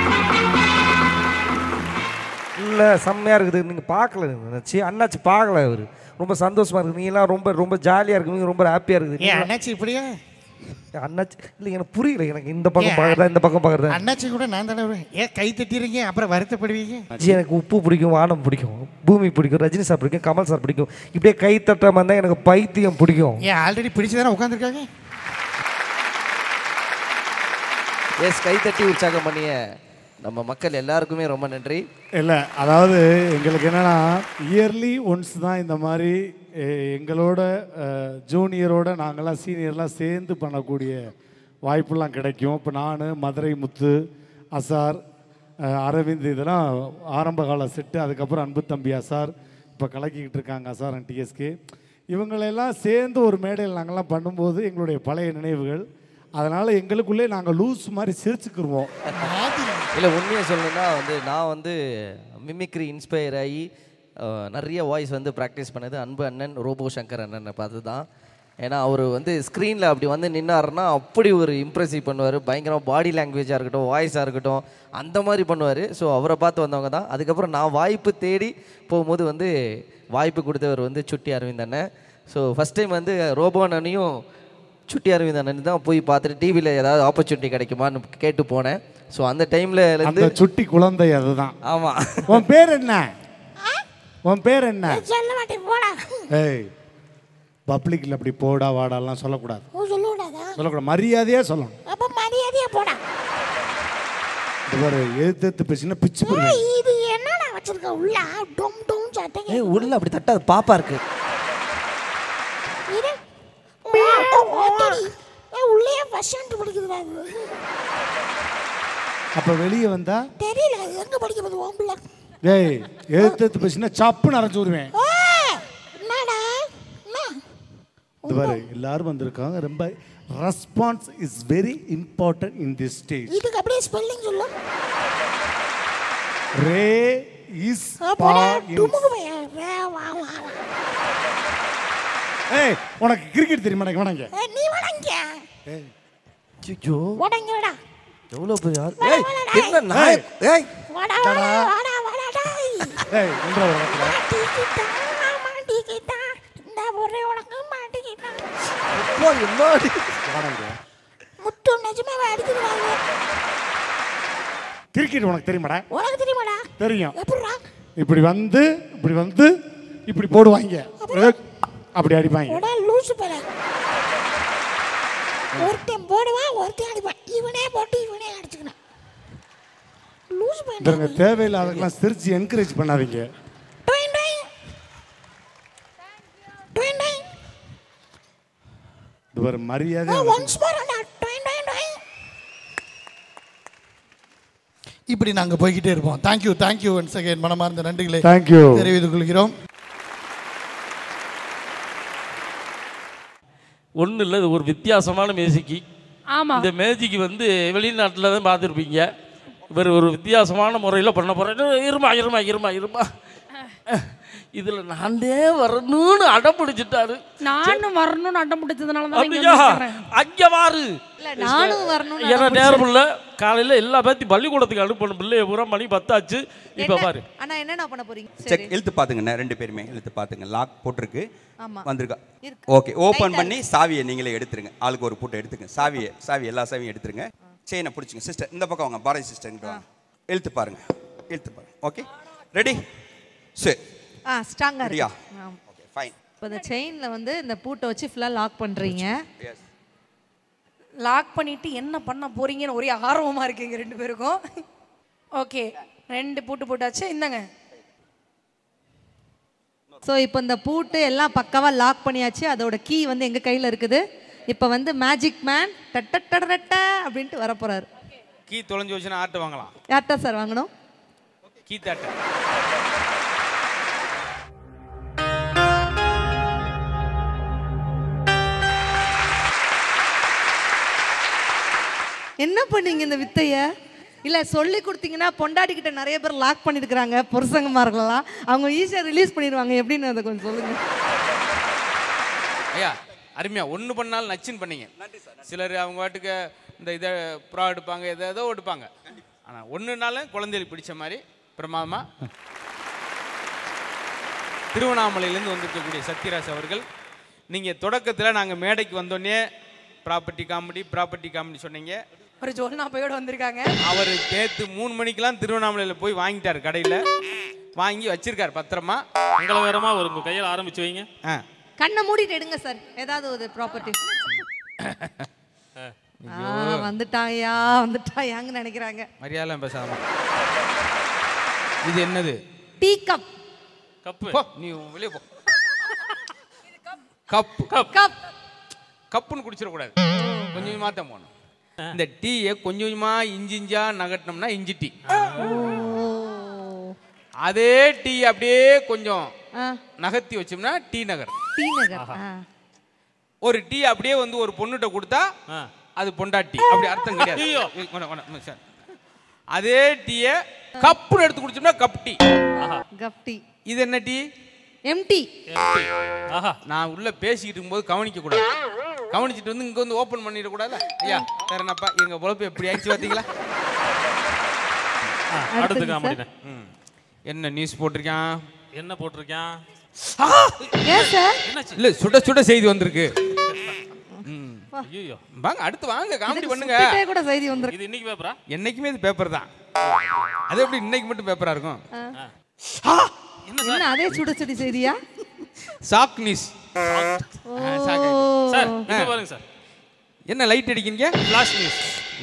Speaker 13: இல்லை செம்மையாக இருக்குது நீங்கள் பார்க்கல நினச்சி அண்ணாச்சி பார்க்கல அவர் ரொம்ப சந்தோஷமாக இருக்குது நீங்களாம் ரொம்ப ரொம்ப ஜாலியாக இருக்குது ரொம்ப ஹாப்பியாக இருக்குது
Speaker 3: ஏன் அண்ணாச்சி இப்படியா
Speaker 13: அண்ணாச்சி இல்லை எனக்கு புரியல எனக்கு இந்த பக்கம் பார்க்குறதா இந்த பக்கம் பார்க்குறதா
Speaker 3: அண்ணாச்சி கூட நான் தானே வருவேன். ஏன் கை தட்டிடுறீங்க அப்புறம் வருத்தப்படுவீங்க
Speaker 13: ஜி எனக்கு உப்பு பிடிக்கும் வானம் பிடிக்கும் பூமி பிடிக்கும் ரஜினி சார் பிடிக்கும் கமல் சார் பிடிக்கும் இப்படியே கை தட்டாமல் இருந்தால் எனக்கு பைத்தியம் பிடிக்கும்
Speaker 3: ஏன் ஆல்ரெடி பிடிச்சு தானே உட்காந்துருக்காங்க
Speaker 4: எஸ் கைத்தட்டி உற்சாகம் பண்ணிய நம்ம மக்கள் எல்லாருக்குமே ரொம்ப நன்றி
Speaker 9: இல்லை அதாவது எங்களுக்கு என்னன்னா இயர்லி ஒன்ஸ் தான் இந்த மாதிரி எ- எங்களோட ஜூனியரோட நாங்கள்லாம் சீனியர்லாம் சேர்ந்து பண்ணக்கூடிய வாய்ப்பெல்லாம் கிடைக்கும் இப்போ நான் மதுரை முத்து அசார் அஹ், அரவிந்த் இதெல்லாம் ஆரம்ப கால செட்டு அதுக்கப்புறம் அன்பு தம்பி அசார் இப்போ கலக்கிக்கிட்டு இருக்காங்க அசார் அண்ட் டிஎஸ்கே இவங்களெல்லாம் சேர்ந்து ஒரு மேடையில் நாங்கள்லாம் பண்ணும்போது எங்களுடைய பழைய நினைவுகள் அதனால் எங்களுக்குள்ளே நாங்கள் லூஸ் மாதிரி சிரிச்சுக்கிருவோம்
Speaker 4: இல்லை உண்மையை சொல்லணும்னா வந்து நான் வந்து மிமிக்ரி இன்ஸ்பயர் ஆகி அஹ், நிறைய வாய்ஸ் வந்து ப்ராக்டிஸ் பண்ணது அன்பு அண்ணன் ரோபோ சங்கர் அண்ணனை பார்த்து தான் ஏன்னா அவர் வந்து ஸ்க்ரீனில் அப்படி வந்து நின்னாருன்னா அப்படி ஒரு இம்ப்ரெசிவ் பண்ணுவார் பயங்கரமாக பாடி லாங்குவேஜாக இருக்கட்டும் வாய்ஸாக இருக்கட்டும் அந்த மாதிரி பண்ணுவார் ஸோ அவரை பார்த்து வந்தவங்க தான் அதுக்கப்புறம் நான் வாய்ப்பு தேடி போகும்போது வந்து வாய்ப்பு கொடுத்தவர் வந்து சுட்டி அரவிந்த் அண்ணன் ஸோ ஃபஸ்ட் டைம் வந்து ரோபோ அண்ணனையும் சுட்டி அரவிந்த் அண்ணன் தான் போய் பார்த்துட்டு டிவியில் ஏதாவது ஆப்பர்ச்சுனிட்டி கிடைக்குமான்னு கேட்டு போனேன் ஸோ அந்த டைமில்
Speaker 9: அந்த
Speaker 4: இருந்து
Speaker 9: சுட்டி குழந்தை அதுதான்
Speaker 4: ஆமாம்
Speaker 9: உன் பேர் என்ன உன் பேர் என்ன
Speaker 14: சொல்ல மாட்டேன் போடா
Speaker 9: ஏய் பப்ளிக்ல அப்படி போடா வாடாலாம் சொல்லக்கூடாது
Speaker 14: ஓ சொல்ல கூடாதா
Speaker 9: சொல்லக்கூடாது மரியாதையா சொல்லணும்
Speaker 14: அப்ப மரியாதையா போடா
Speaker 9: இந்த பாரு எதிர்த்து எதிர்த்து பேசினா பிச்சு
Speaker 14: ஏய்,
Speaker 9: போடுவேன்
Speaker 14: இது என்னடா வச்சிருக்க உள்ள டொம் டொம் சட்டைங்க
Speaker 4: ஏய் உள்ள அப்படி தட்டாது பாப்பா இருக்கு
Speaker 14: இரு வா, வாத்தடி. ஏய், உள்ளேயே ஃபர்ஸ்ட் ஸ்டாண்டர்ட் படிக்குதுடா அது
Speaker 9: அப்ப வெளியே வந்தா
Speaker 14: தெரியல அது எங்க படிக்கிறது ஓம்புல
Speaker 9: ஏய் எதிர்த்து எதிர்த்து பேசினா சப்புன்னு அரைஞ்சு விடுவேன்
Speaker 14: என்னடா என்ன
Speaker 9: இந்த பாரு எல்லாரும் வந்திருக்காங்க ரொம்ப response is very important in this stage
Speaker 14: இதுக்கு அப்படியே ஸ்பெல்லிங் சொல்லு
Speaker 9: ரே இஸ்
Speaker 14: ஆ,
Speaker 9: பா
Speaker 14: போடா
Speaker 9: இன்
Speaker 14: டுமுக்கு பையன் வே, வா வா வா.
Speaker 9: ஏய் உனக்கு கிரிக்கெட் தெரியுமா எனக்கு வேணாங்க
Speaker 14: ஏய், நீ வடங்க
Speaker 4: ஐயோ
Speaker 14: வடங்க வாடா
Speaker 4: எவ்வளோ பெரிய ஆள்
Speaker 14: வாடா,
Speaker 4: ஏய்
Speaker 14: வாடா,
Speaker 4: என்ன நாய் ஏய்
Speaker 14: வாடா வாடா வாடா வாடா டாய்
Speaker 9: ஏய் நின்ற ஒரு இடத்துல
Speaker 14: மாட்டிக்கிட்டா மாட்டிக்கிட்டா இந்த ஒரே உனக்கு மாட்டிக்கிட்டா
Speaker 4: அப்பா என்னடி
Speaker 9: வாடங்க
Speaker 14: முத்து நிஜமாவே அடிக்குதுடா
Speaker 9: கிரிக்கெட் உனக்கு தெரியுமாடா
Speaker 14: உனக்கு தெரியுமாடா
Speaker 9: தெரியும்
Speaker 14: எப்படிடா
Speaker 9: இப்படி வந்து இப்படி வந்து இப்படி போடுவாங்க அப்படி அடிப்பாங்க
Speaker 14: உடா லூசு பேர ஒருத்தன் போடுவான் ஒருத்தன் அடிப்பான் இவனே போட்டு இவனே அடிச்சுக்கணும் லூசு
Speaker 9: இதங்க
Speaker 14: பையன்
Speaker 9: தேவையில்லாதெல்லாம் சிரிச்சு என்கரேஜ் பண்ணாதீங்க
Speaker 14: டொயின் டொயின் டொயின் டொயின்
Speaker 9: இது ஒரு மரியாதை
Speaker 14: ஒன்ஸ் மோர் அண்ணா டொயின் டொயின் டொயின்
Speaker 3: இப்படி நாங்கள் போய்கிட்டே இருப்போம் தேங்க்யூ தேங்க்யூ ஒன்ஸ் அகைன் மனமார்ந்த நன்றிகளை
Speaker 9: Thank you.
Speaker 3: தெரிவித்துக் கொள்கிறோம்
Speaker 15: ஒன்றும் இல்லை இது ஒரு வித்தியாசமான மேஜிக்கு
Speaker 1: ஆமா.
Speaker 15: இந்த மேஜிக் வந்து வெளிநாட்டில் தான் பார்த்துருப்பீங்க இவர் ஒரு வித்தியாசமான முறையில் பண்ண போகிறேன் இருமா இருமா இருமா இருமா இதில் நான் தான் வரணும்னு அடம் பிடிச்சிட்டாரு
Speaker 1: நானும் வரணும்னு அடம் பிடிச்சதுனால தான் இங்க
Speaker 15: அப்படியா
Speaker 1: வந்திருக்கிறேன்.
Speaker 15: அங்கே வாரு
Speaker 6: இல்ல நானும் வரணும்னு
Speaker 15: ஏன்னா
Speaker 6: அடம்
Speaker 15: நேரம்
Speaker 6: பிடிச்சேன்.
Speaker 15: இல்லை காலையில் எல்லா பேர்த்தையும் பள்ளிக்கூடத்துக்கு அனுப்பணும் பிள்ளைய பூரா மணி பத்தாச்சு இப்போ
Speaker 6: என்ன-
Speaker 15: பாரு
Speaker 6: அண்ணா என்னண்ணா பண்ண போறீங்க
Speaker 16: செக்
Speaker 6: சரி
Speaker 16: இழுத்து பாத்துங்கண்ணே ரெண்டு பேருமே இழுத்து பாத்துங்க லாக் போட்டிருக்கு
Speaker 6: ஆமா.
Speaker 16: வந்திருக்கா
Speaker 6: இருக்கு.
Speaker 16: ஓகே ஓபன்
Speaker 6: Tight-ஆ
Speaker 16: பண்ணி சாவியை நீங்களே எடுத்துருங்க ஆளுக்கு ஒரு பூட்டை எடுத்துங்க சாவியை சாவி எல்லா சாவியும் எடுத்துருங்க செயினை பிடிச்சிங்க சிஸ்டர் இந்த பக்கம் வாங்க பாரதி சிஸ்டர் இங்கிட்டு வாங்க இழுத்து பாருங்க இழுத்து பாருங்க ஓகே ரெடி சரி
Speaker 6: ஆ ஸ்ட்ராங்கா
Speaker 16: ரெடியா
Speaker 6: இருக்கு ஆமா.
Speaker 16: ஓகே ஃபைன்
Speaker 6: இப்போ இந்த செயின்ல வந்து இந்த பூட்டை வச்சு ஃபுல்லா லாக் பண்றீங்க
Speaker 16: எஸ்
Speaker 1: லாக் பண்ணிட்டு என்ன பண்ண போறீங்கன்னு ஒரே ஆர்வமா இருக்கு எங்க ரெண்டு பேருக்கும் ஓகே ரெண்டு பூட்டு போட்டாச்சு இந்தாங்க
Speaker 6: ஸோ இப்போ இந்த பூட்டு எல்லாம் பக்காவா லாக் பண்ணியாச்சு அதோட கீ வந்து எங்க கையில இருக்குது இப்போ வந்து மேஜிக் மேன் டட்ட அப்படின்ட்டு வர போறாரு
Speaker 5: கீ தொலைஞ்சு வச்சுன்னா ஆட்டு வாங்கலாம்
Speaker 6: யார்கிட்ட சார் வாங்கணும்
Speaker 5: கீ தாட்ட
Speaker 6: என்ன பண்ணீங்க இந்த வித்தைய இல்ல சொல்லி கொடுத்தீங்கன்னா பொண்டாட்டி கிட்ட நிறைய பேர் லாக் பண்ணிருக்கிறாங்க புருஷங்கமார்கள்லாம் அவங்க ஈஸியா ரிலீஸ் பண்ணிடுவாங்க எப்படின்னு அதை கொஞ்சம் சொல்லுங்க
Speaker 5: ஐயா அருமையா ஒன்று பண்ணாலும் நச்சுன்னு பண்ணீங்க சிலர் அவங்க வாட்டுக்கு இந்த இதை ப்ரா எடுப்பாங்க எதை ஏதோ எடுப்பாங்க ஆனால் ஒன்றுனாலும் குழந்தைகளுக்கு பிடிச்ச மாதிரி பிரமாதமா திருவண்ணாமலையிலேருந்து வந்திருக்கக்கூடிய சத்யராஜ் அவர்கள் நீங்கள் தொடக்கத்தில் நாங்கள் மேடைக்கு வந்தோடனே ப்ராப்பர்ட்டி காமெடி ப்ராப்பர்ட்டி காமெடி சொன்னீங்க
Speaker 1: ஒரு ஜோல்னா பையோட வந்திருக்காங்க
Speaker 5: அவர் நேற்று மூணு மணிக்கெல்லாம் திருவண்ணாமலையில் போய் வாங்கிட்டார் கடையில் வாங்கி வச்சிருக்கார் பத்திரமா
Speaker 15: மங்களகரமாக ஒரு உங்கள் கையில் ஆரம்பிச்சு வைங்க
Speaker 5: ஆ
Speaker 6: கண்ணை மூடிட்டு எடுங்க சார் ஏதாவது ஒரு ப்ராப்பர்ட்டி வந்துட்டாயா வந்துட்டாயான்னு நினைக்கிறாங்க
Speaker 5: மரியாதை பேசாம இது என்னது
Speaker 6: டீ கப்
Speaker 15: கப்பு
Speaker 5: போ நீ வெளியே போ கப்
Speaker 15: கப்
Speaker 6: கப்
Speaker 5: கப்புன்னு குடிச்சிடக்கூடாது கொஞ்சம் கொஞ்சமாக தான் போகணும் இந்த டீயை கொஞ்சம் கொஞ்சமா இஞ்சி இஞ்சா நகட்டினோம்னா இஞ்சி டீ அதே டீ அப்படியே கொஞ்சம் நகர்த்தி வச்சோம்னா டீ நகர்
Speaker 6: டீ நகர் ஆ.
Speaker 5: ஒரு டீ அப்படியே வந்து ஒரு பொண்ணுகிட்ட கொடுத்தா அது பொண்டாட்டி அப்படி அர்த்தம் கிடையாது
Speaker 15: ஐயோ.
Speaker 5: ஏய், கொண்டா, கொண்டா, ம், சரி. அதே டீயை கப்புன்னு எடுத்து குடிச்சோம்னா கப் டீ
Speaker 6: கப் டீ
Speaker 5: இது என்ன டீ
Speaker 6: எம்டி
Speaker 15: ஆஹா
Speaker 5: நான் உள்ள பேசிக்கிட்டு இருக்கும்போது கவனிக்க கூடாது கவனிச்சிட்டு வந்து இங்க வந்து ஓபன் பண்ணிட கூடாது ஐயா வேற என்னப்பா எங்க பொழப்பு எப்படி ஆயிடுச்சு பாத்தீங்களா
Speaker 15: அடுத்து காமெடிண்ணே
Speaker 5: ம். என்ன நியூஸ் போட்டிருக்கான்
Speaker 15: என்ன போட்டிருக்கேன்
Speaker 6: ஏன் சார்
Speaker 5: இல்ல சுட சுட செய்தி வந்திருக்கு ம்.
Speaker 15: ஐயோ
Speaker 5: வாங்க அடுத்து வாங்க காமெடி
Speaker 6: இதுக்கு
Speaker 5: பண்ணுங்க
Speaker 6: சுத்திட்டே கூட செய்தி வந்திருக்கு
Speaker 15: இது இன்னைக்கு பேப்பரா
Speaker 5: என்னைக்குமே இது பேப்பர் தான் அது எப்படி இன்னைக்கு மட்டும் பேப்பரா இருக்கும்
Speaker 6: என்ன அதே சுட சுடி செய்தியா
Speaker 5: சாக் நியூஸ்
Speaker 15: சார் இப்போ பாருங்க சார்
Speaker 5: என்ன லைட் அடிக்கிறீங்க
Speaker 15: ஃப்ளாஷ் நியூஸ்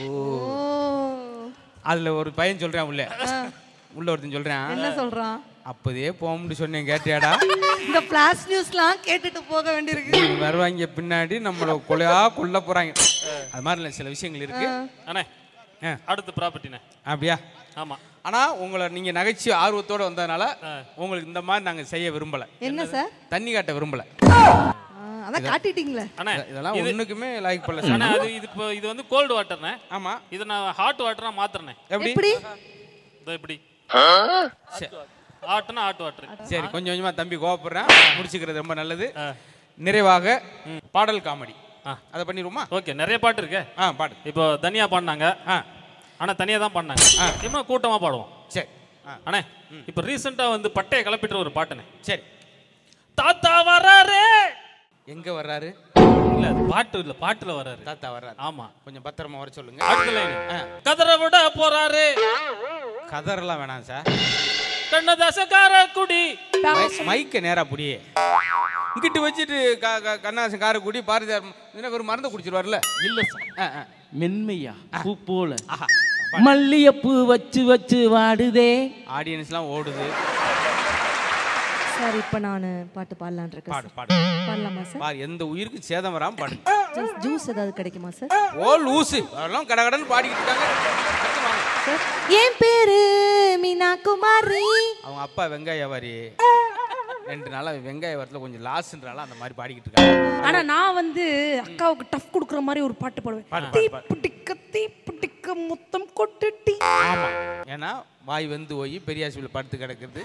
Speaker 5: அதுல ஒரு பையன் சொல்றான் உள்ள உள்ள ஒருத்தன் சொல்றான்
Speaker 6: என்ன சொல்றான்
Speaker 5: அப்போதே போகும்னு சொன்னேன் கேட்டியாடா
Speaker 6: இந்த பிளாஸ் நியூஸ்லாம் கேட்டுட்டு போக வேண்டியிருக்கு
Speaker 5: இவங்க வருவாங்க பின்னாடி நம்மள கொலையா கொல்ல போறாங்க அது மாதிரி இல்ல, சில விஷயங்கள் இருக்கு
Speaker 15: அண்ணே
Speaker 5: ஆ.
Speaker 15: அடுத்து ப்ராப்பர்ட்டிண்ணே
Speaker 5: அப்படியா
Speaker 15: ஆமா
Speaker 5: ஆனா உங்களை நீங்க நகைச்சு ஆர்வத்தோட வந்ததுனால உங்களுக்கு இந்த மாதிரி நாங்க செய்ய விரும்பல
Speaker 6: என்ன சார்
Speaker 5: தண்ணி காட்ட விரும்பல
Speaker 6: அதான் காட்டிட்டீங்களே
Speaker 15: அண்ணே
Speaker 5: இதெல்லாம்
Speaker 15: இது-
Speaker 5: ஒண்ணுக்குமே லைக்
Speaker 15: அண்ணே
Speaker 5: பண்ணல
Speaker 15: அது இது இப்போ இது வந்து கோல்டு வாட்டர்ண்ணே
Speaker 5: ஆமா
Speaker 15: இதை நான் ஹாட் வாட்டரா மாத்துறேனே
Speaker 5: எப்படி
Speaker 6: எப்படி
Speaker 15: இதோ இப்படி
Speaker 5: சரி.
Speaker 15: ஹாட்னா ஹாட் வாட்டர்
Speaker 5: சரி கொஞ்சம் கொஞ்சமா தம்பி கோவப்படுறேன் முடிச்சுக்கிறது ரொம்ப நல்லது நிறைவாக பாடல் காமெடி அதை பண்ணிடுவோமா
Speaker 15: ஓகே நிறைய பாட்டு இருக்கே
Speaker 5: ஆ பாடு
Speaker 15: இப்போ தனியா பாடினாங்க
Speaker 5: ஆ
Speaker 15: ஆனா தனியா தான் பாடினாங்க இன்னும் கூட்டமா பாடுவோம்
Speaker 5: சரி
Speaker 15: அண்ணே இப்போ ரீசெண்டா வந்து பட்டையை கிளப்பிட்டு ஒரு பாட்டுண்ணே
Speaker 5: சரி
Speaker 15: தாத்தா வராரு
Speaker 5: எங்க வர்றாரு
Speaker 15: இல்ல அது பாட்டு இல்ல பாட்டுல வராரு
Speaker 5: தாத்தா வர்றாரு
Speaker 15: ஆமா
Speaker 5: கொஞ்சம் பத்திரமா வர சொல்லுங்க
Speaker 15: அடுத்த லைன் கதற விட போறாரு
Speaker 5: கதறெல்லாம் வேணாம் சார்
Speaker 15: கண்ணதாசக்கார குடி
Speaker 5: மைக்க நேரா புடியே இங்கிட்டு வச்சுட்டு க- க- கண்ணாசன் காரக்குடி பாரதியார் தினகர் மறந்து குடிச்சிருவார்ல
Speaker 15: இல்ல சார்
Speaker 5: ஆ, ஆ.
Speaker 15: மென்மையா பூ போல
Speaker 5: ஆஹா
Speaker 15: மல்லியப்பூ வச்சு வச்சு வாடுதே
Speaker 5: ஆடியன்ஸ்லாம் ஓடுது
Speaker 6: சார் இப்போ நான் பாட்டு பாடலான் இருக்கேன்
Speaker 5: பாடு
Speaker 6: சார்.
Speaker 5: பாடு
Speaker 6: பாடலாமா சார்
Speaker 5: பாரு எந்த உயிருக்கு சேதம் வராம பாடு
Speaker 6: ஜூஸ் ஜூஸ் ஏதாவது கிடைக்குமா சார்
Speaker 5: ஓ லூசு அதெல்லாம் கடகடன்னு பாடிக்கிட்டு இருக்காங்க அடுத்து வாங்க.
Speaker 6: சார் என் பேரு மீனா குமாரி
Speaker 5: அவங்க அப்பா வெங்காய வியாபாரி ரெண்டு நாளா வெங்காய வியாபாரத்தில் கொஞ்சம் லாஸ்ன்றால அந்த மாதிரி பாடிக்கிட்டு இருக்காங்க
Speaker 1: ஆனா நான் வந்து அக்காவுக்கு டஃப் கொடுக்குற மாதிரி ஒரு பாட்டு பாடுவேன்
Speaker 5: பாடு,
Speaker 1: தீ
Speaker 5: பாடு, பாடு.
Speaker 1: புட்டிக்க தீ புட்டிக்க முத்தம் கொட்டுட்டி
Speaker 5: ஆமா ஏன்னா வாய் வந்து போய் பெரிய ஆஸ்பத்திரியில் படுத்து கிடக்குது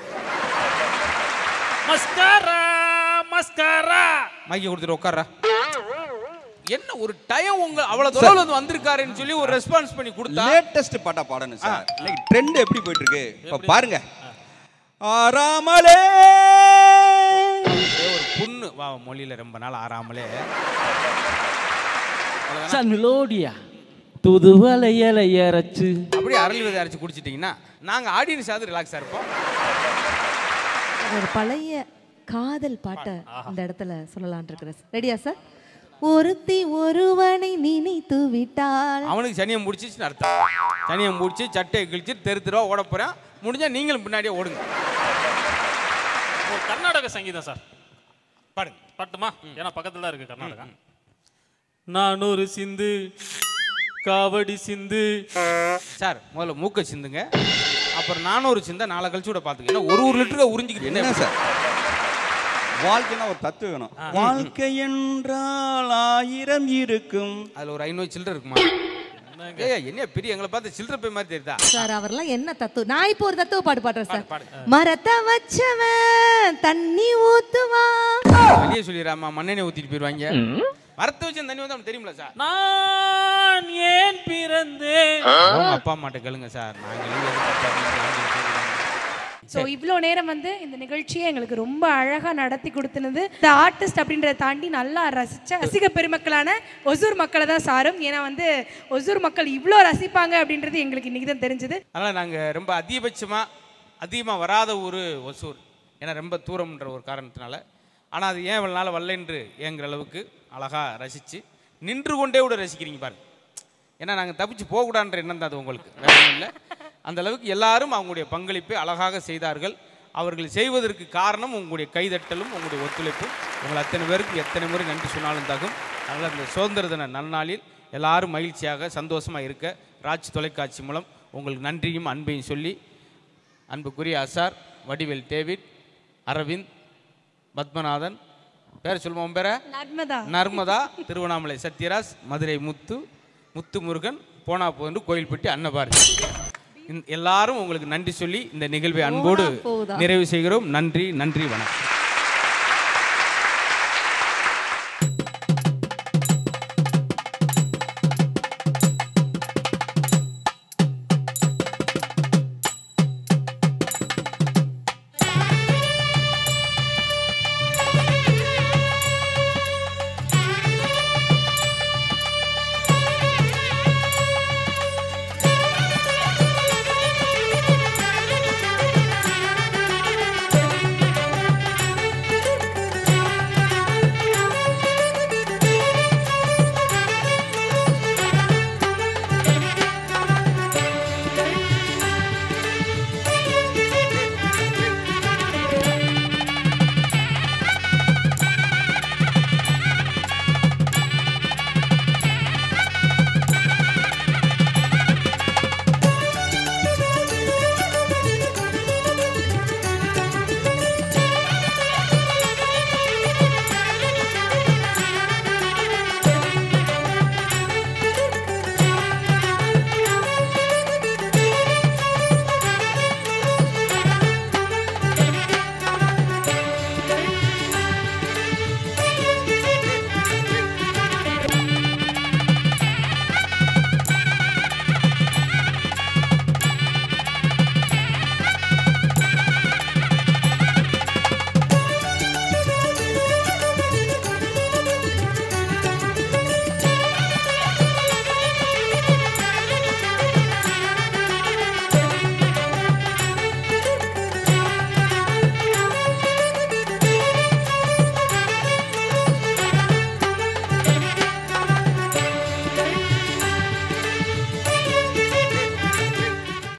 Speaker 15: மஸ்காரா மஸ்காரா
Speaker 5: மைக்கை கொடுத்துட்டு உட்கார்றா என்ன ஒரு டைம் உங்க அவ்வளவு தொலைவில் வந்து வந்திருக்காருன்னு சொல்லி ஒரு ரெஸ்பான்ஸ் பண்ணி கொடுத்தா
Speaker 16: லேட்டஸ்ட் பாட்டா பாடணும் சார் இன்னைக்கு ட்ரெண்ட் எப்படி போயிட்டு இருக்கு இப்போ பாருங்க ஆறாமலே
Speaker 5: ஒரு புண்ணு வா மொழியில ரொம்ப நாள் ஆறாமலே
Speaker 15: சார் மெலோடியா துதுவலை இலை இறச்சு
Speaker 5: அப்படியே அரளி விதை அரைச்சு குடிச்சிட்டீங்கன்னா நாங்க ஆடியன்ஸ் ஆகுது ரிலாக்ஸா இருப்போம்
Speaker 6: ஒரு பழைய காதல் பாட்டை இந்த இடத்துல சொல்லலான் இருக்கிறேன் ரெடியா சார் ஒருத்தி ஒருவனை நினைத்து விட்டாள்
Speaker 5: அவனுக்கு சனியம் முடிச்சிச்சுன்னு அர்த்தம் சனியம் முடிச்சு சட்டையை கிழிச்சு தெரு தெருவா ஓட போறேன் முடிஞ்சா நீங்களும் பின்னாடியே ஓடுங்க
Speaker 15: ஒரு கர்நாடக சங்கீதம் சார் பாடுங்க பாட்டுமா ஏன்னா பக்கத்துல தான் இருக்கு கர்நாடகா நான் ஒரு சிந்து காவடி சிந்து
Speaker 5: சார் முதல்ல மூக்க சிந்துங்க அப்புறம் நானும் ஒரு சிந்தா நாளை கழிச்சு கூட பார்த்துக்க ஏன்னா ஒரு ஒரு லிட்டருக்கு உறிஞ்சிக்கிட்டு
Speaker 16: என்ன சார் வாழ்க்கைனா ஒரு தத்துவம் வேணும் வாழ்க்கை என்றால் ஆயிரம் இருக்கும்
Speaker 5: அதுல ஒரு ஐநூறு சில்லறை இருக்குமா ஏய் என்ன பெரிய எங்களை பார்த்து சில்லறை போய் மாதிரி தெரியுதா
Speaker 6: சார் அவர்லாம் என்ன தத்துவம் நான் இப்போ ஒரு தத்துவ பாட்டு பாடுறேன் சார் மரத்தை வச்சவன் தண்ணி ஊத்துவான்
Speaker 5: வெளியே சொல்லிடுறாமா மண்ணெண்ணெய் ஊத்திட்டு போயிடுவாங்க மரத்தை வச்சு அந்த தண்ணி வந்து அவனுக்கு தெரியுமில சார்
Speaker 15: நான் ஏன் பிறந்தேன்
Speaker 5: அவங்க அப்பா அம்மாட்ட கேளுங்க சார் நாங்களே
Speaker 1: ஸோ இவ்வளோ நேரம் வந்து இந்த நிகழ்ச்சியை எங்களுக்கு ரொம்ப அழகாக நடத்தி கொடுத்துனது இந்த ஆர்டிஸ்ட் அப்படின்றத தாண்டி நல்லா ரசித்த ரசிக பெருமக்களான ஒசூர் மக்களை தான் சாரும் ஏன்னா வந்து ஒசூர் மக்கள் இவ்வளோ ரசிப்பாங்க அப்படின்றது எங்களுக்கு இன்னைக்கு தான் தெரிஞ்சது
Speaker 5: அதனால் நாங்கள் ரொம்ப அதிகபட்சமாக அதிகமாக வராத ஊர் ஒசூர் ஏன்னா ரொம்ப தூரம்ன்ற ஒரு காரணத்தினால ஆனால் அது ஏன் இவ்வளோ நாள் வரலன்று ஏங்குற அளவுக்கு அழகாக ரசித்து நின்று கொண்டே கூட ரசிக்கிறீங்க பாருங்க ஏன்னா நாங்கள் தப்பிச்சு போகக்கூடாதுன்ற எண்ணம் தான் அது உங்களுக்கு வேற ஒண்ணும் இல்லை அந்த அளவுக்கு எல்லாரும் அவங்களுடைய பங்களிப்பை அழகாக செய்தார்கள் அவர்கள் செய்வதற்கு காரணம் உங்களுடைய கைதட்டலும் உங்களுடைய ஒத்துழைப்பும் உங்கள் அத்தனை பேருக்கு எத்தனை முறை நன்றி சொன்னாலும் தகும் அதனால் அந்த சுதந்திர தின நன்னாளில் எல்லாரும் மகிழ்ச்சியாக சந்தோஷமாக இருக்க ராஜ் தொலைக்காட்சி மூலம் உங்களுக்கு நன்றியும் அன்பையும் சொல்லி அன்புக்குரிய அசார் வடிவேல் டேவிட் அரவிந்த் பத்மநாதன் பேர் சொல்லுவோம் பேர
Speaker 1: நர்மதா
Speaker 5: நர்மதா திருவண்ணாமலை சத்யராஜ் மதுரை முத்து முத்து முருகன் போனா போன்று கோயில்பட்டி அன்னபாரதி இந்த- எல்லாரும் உங்களுக்கு நன்றி சொல்லி இந்த நிகழ்வை அன்போடு
Speaker 6: போகுதா?
Speaker 5: நிறைவு செய்கிறோம் நன்றி நன்றி வணக்கம்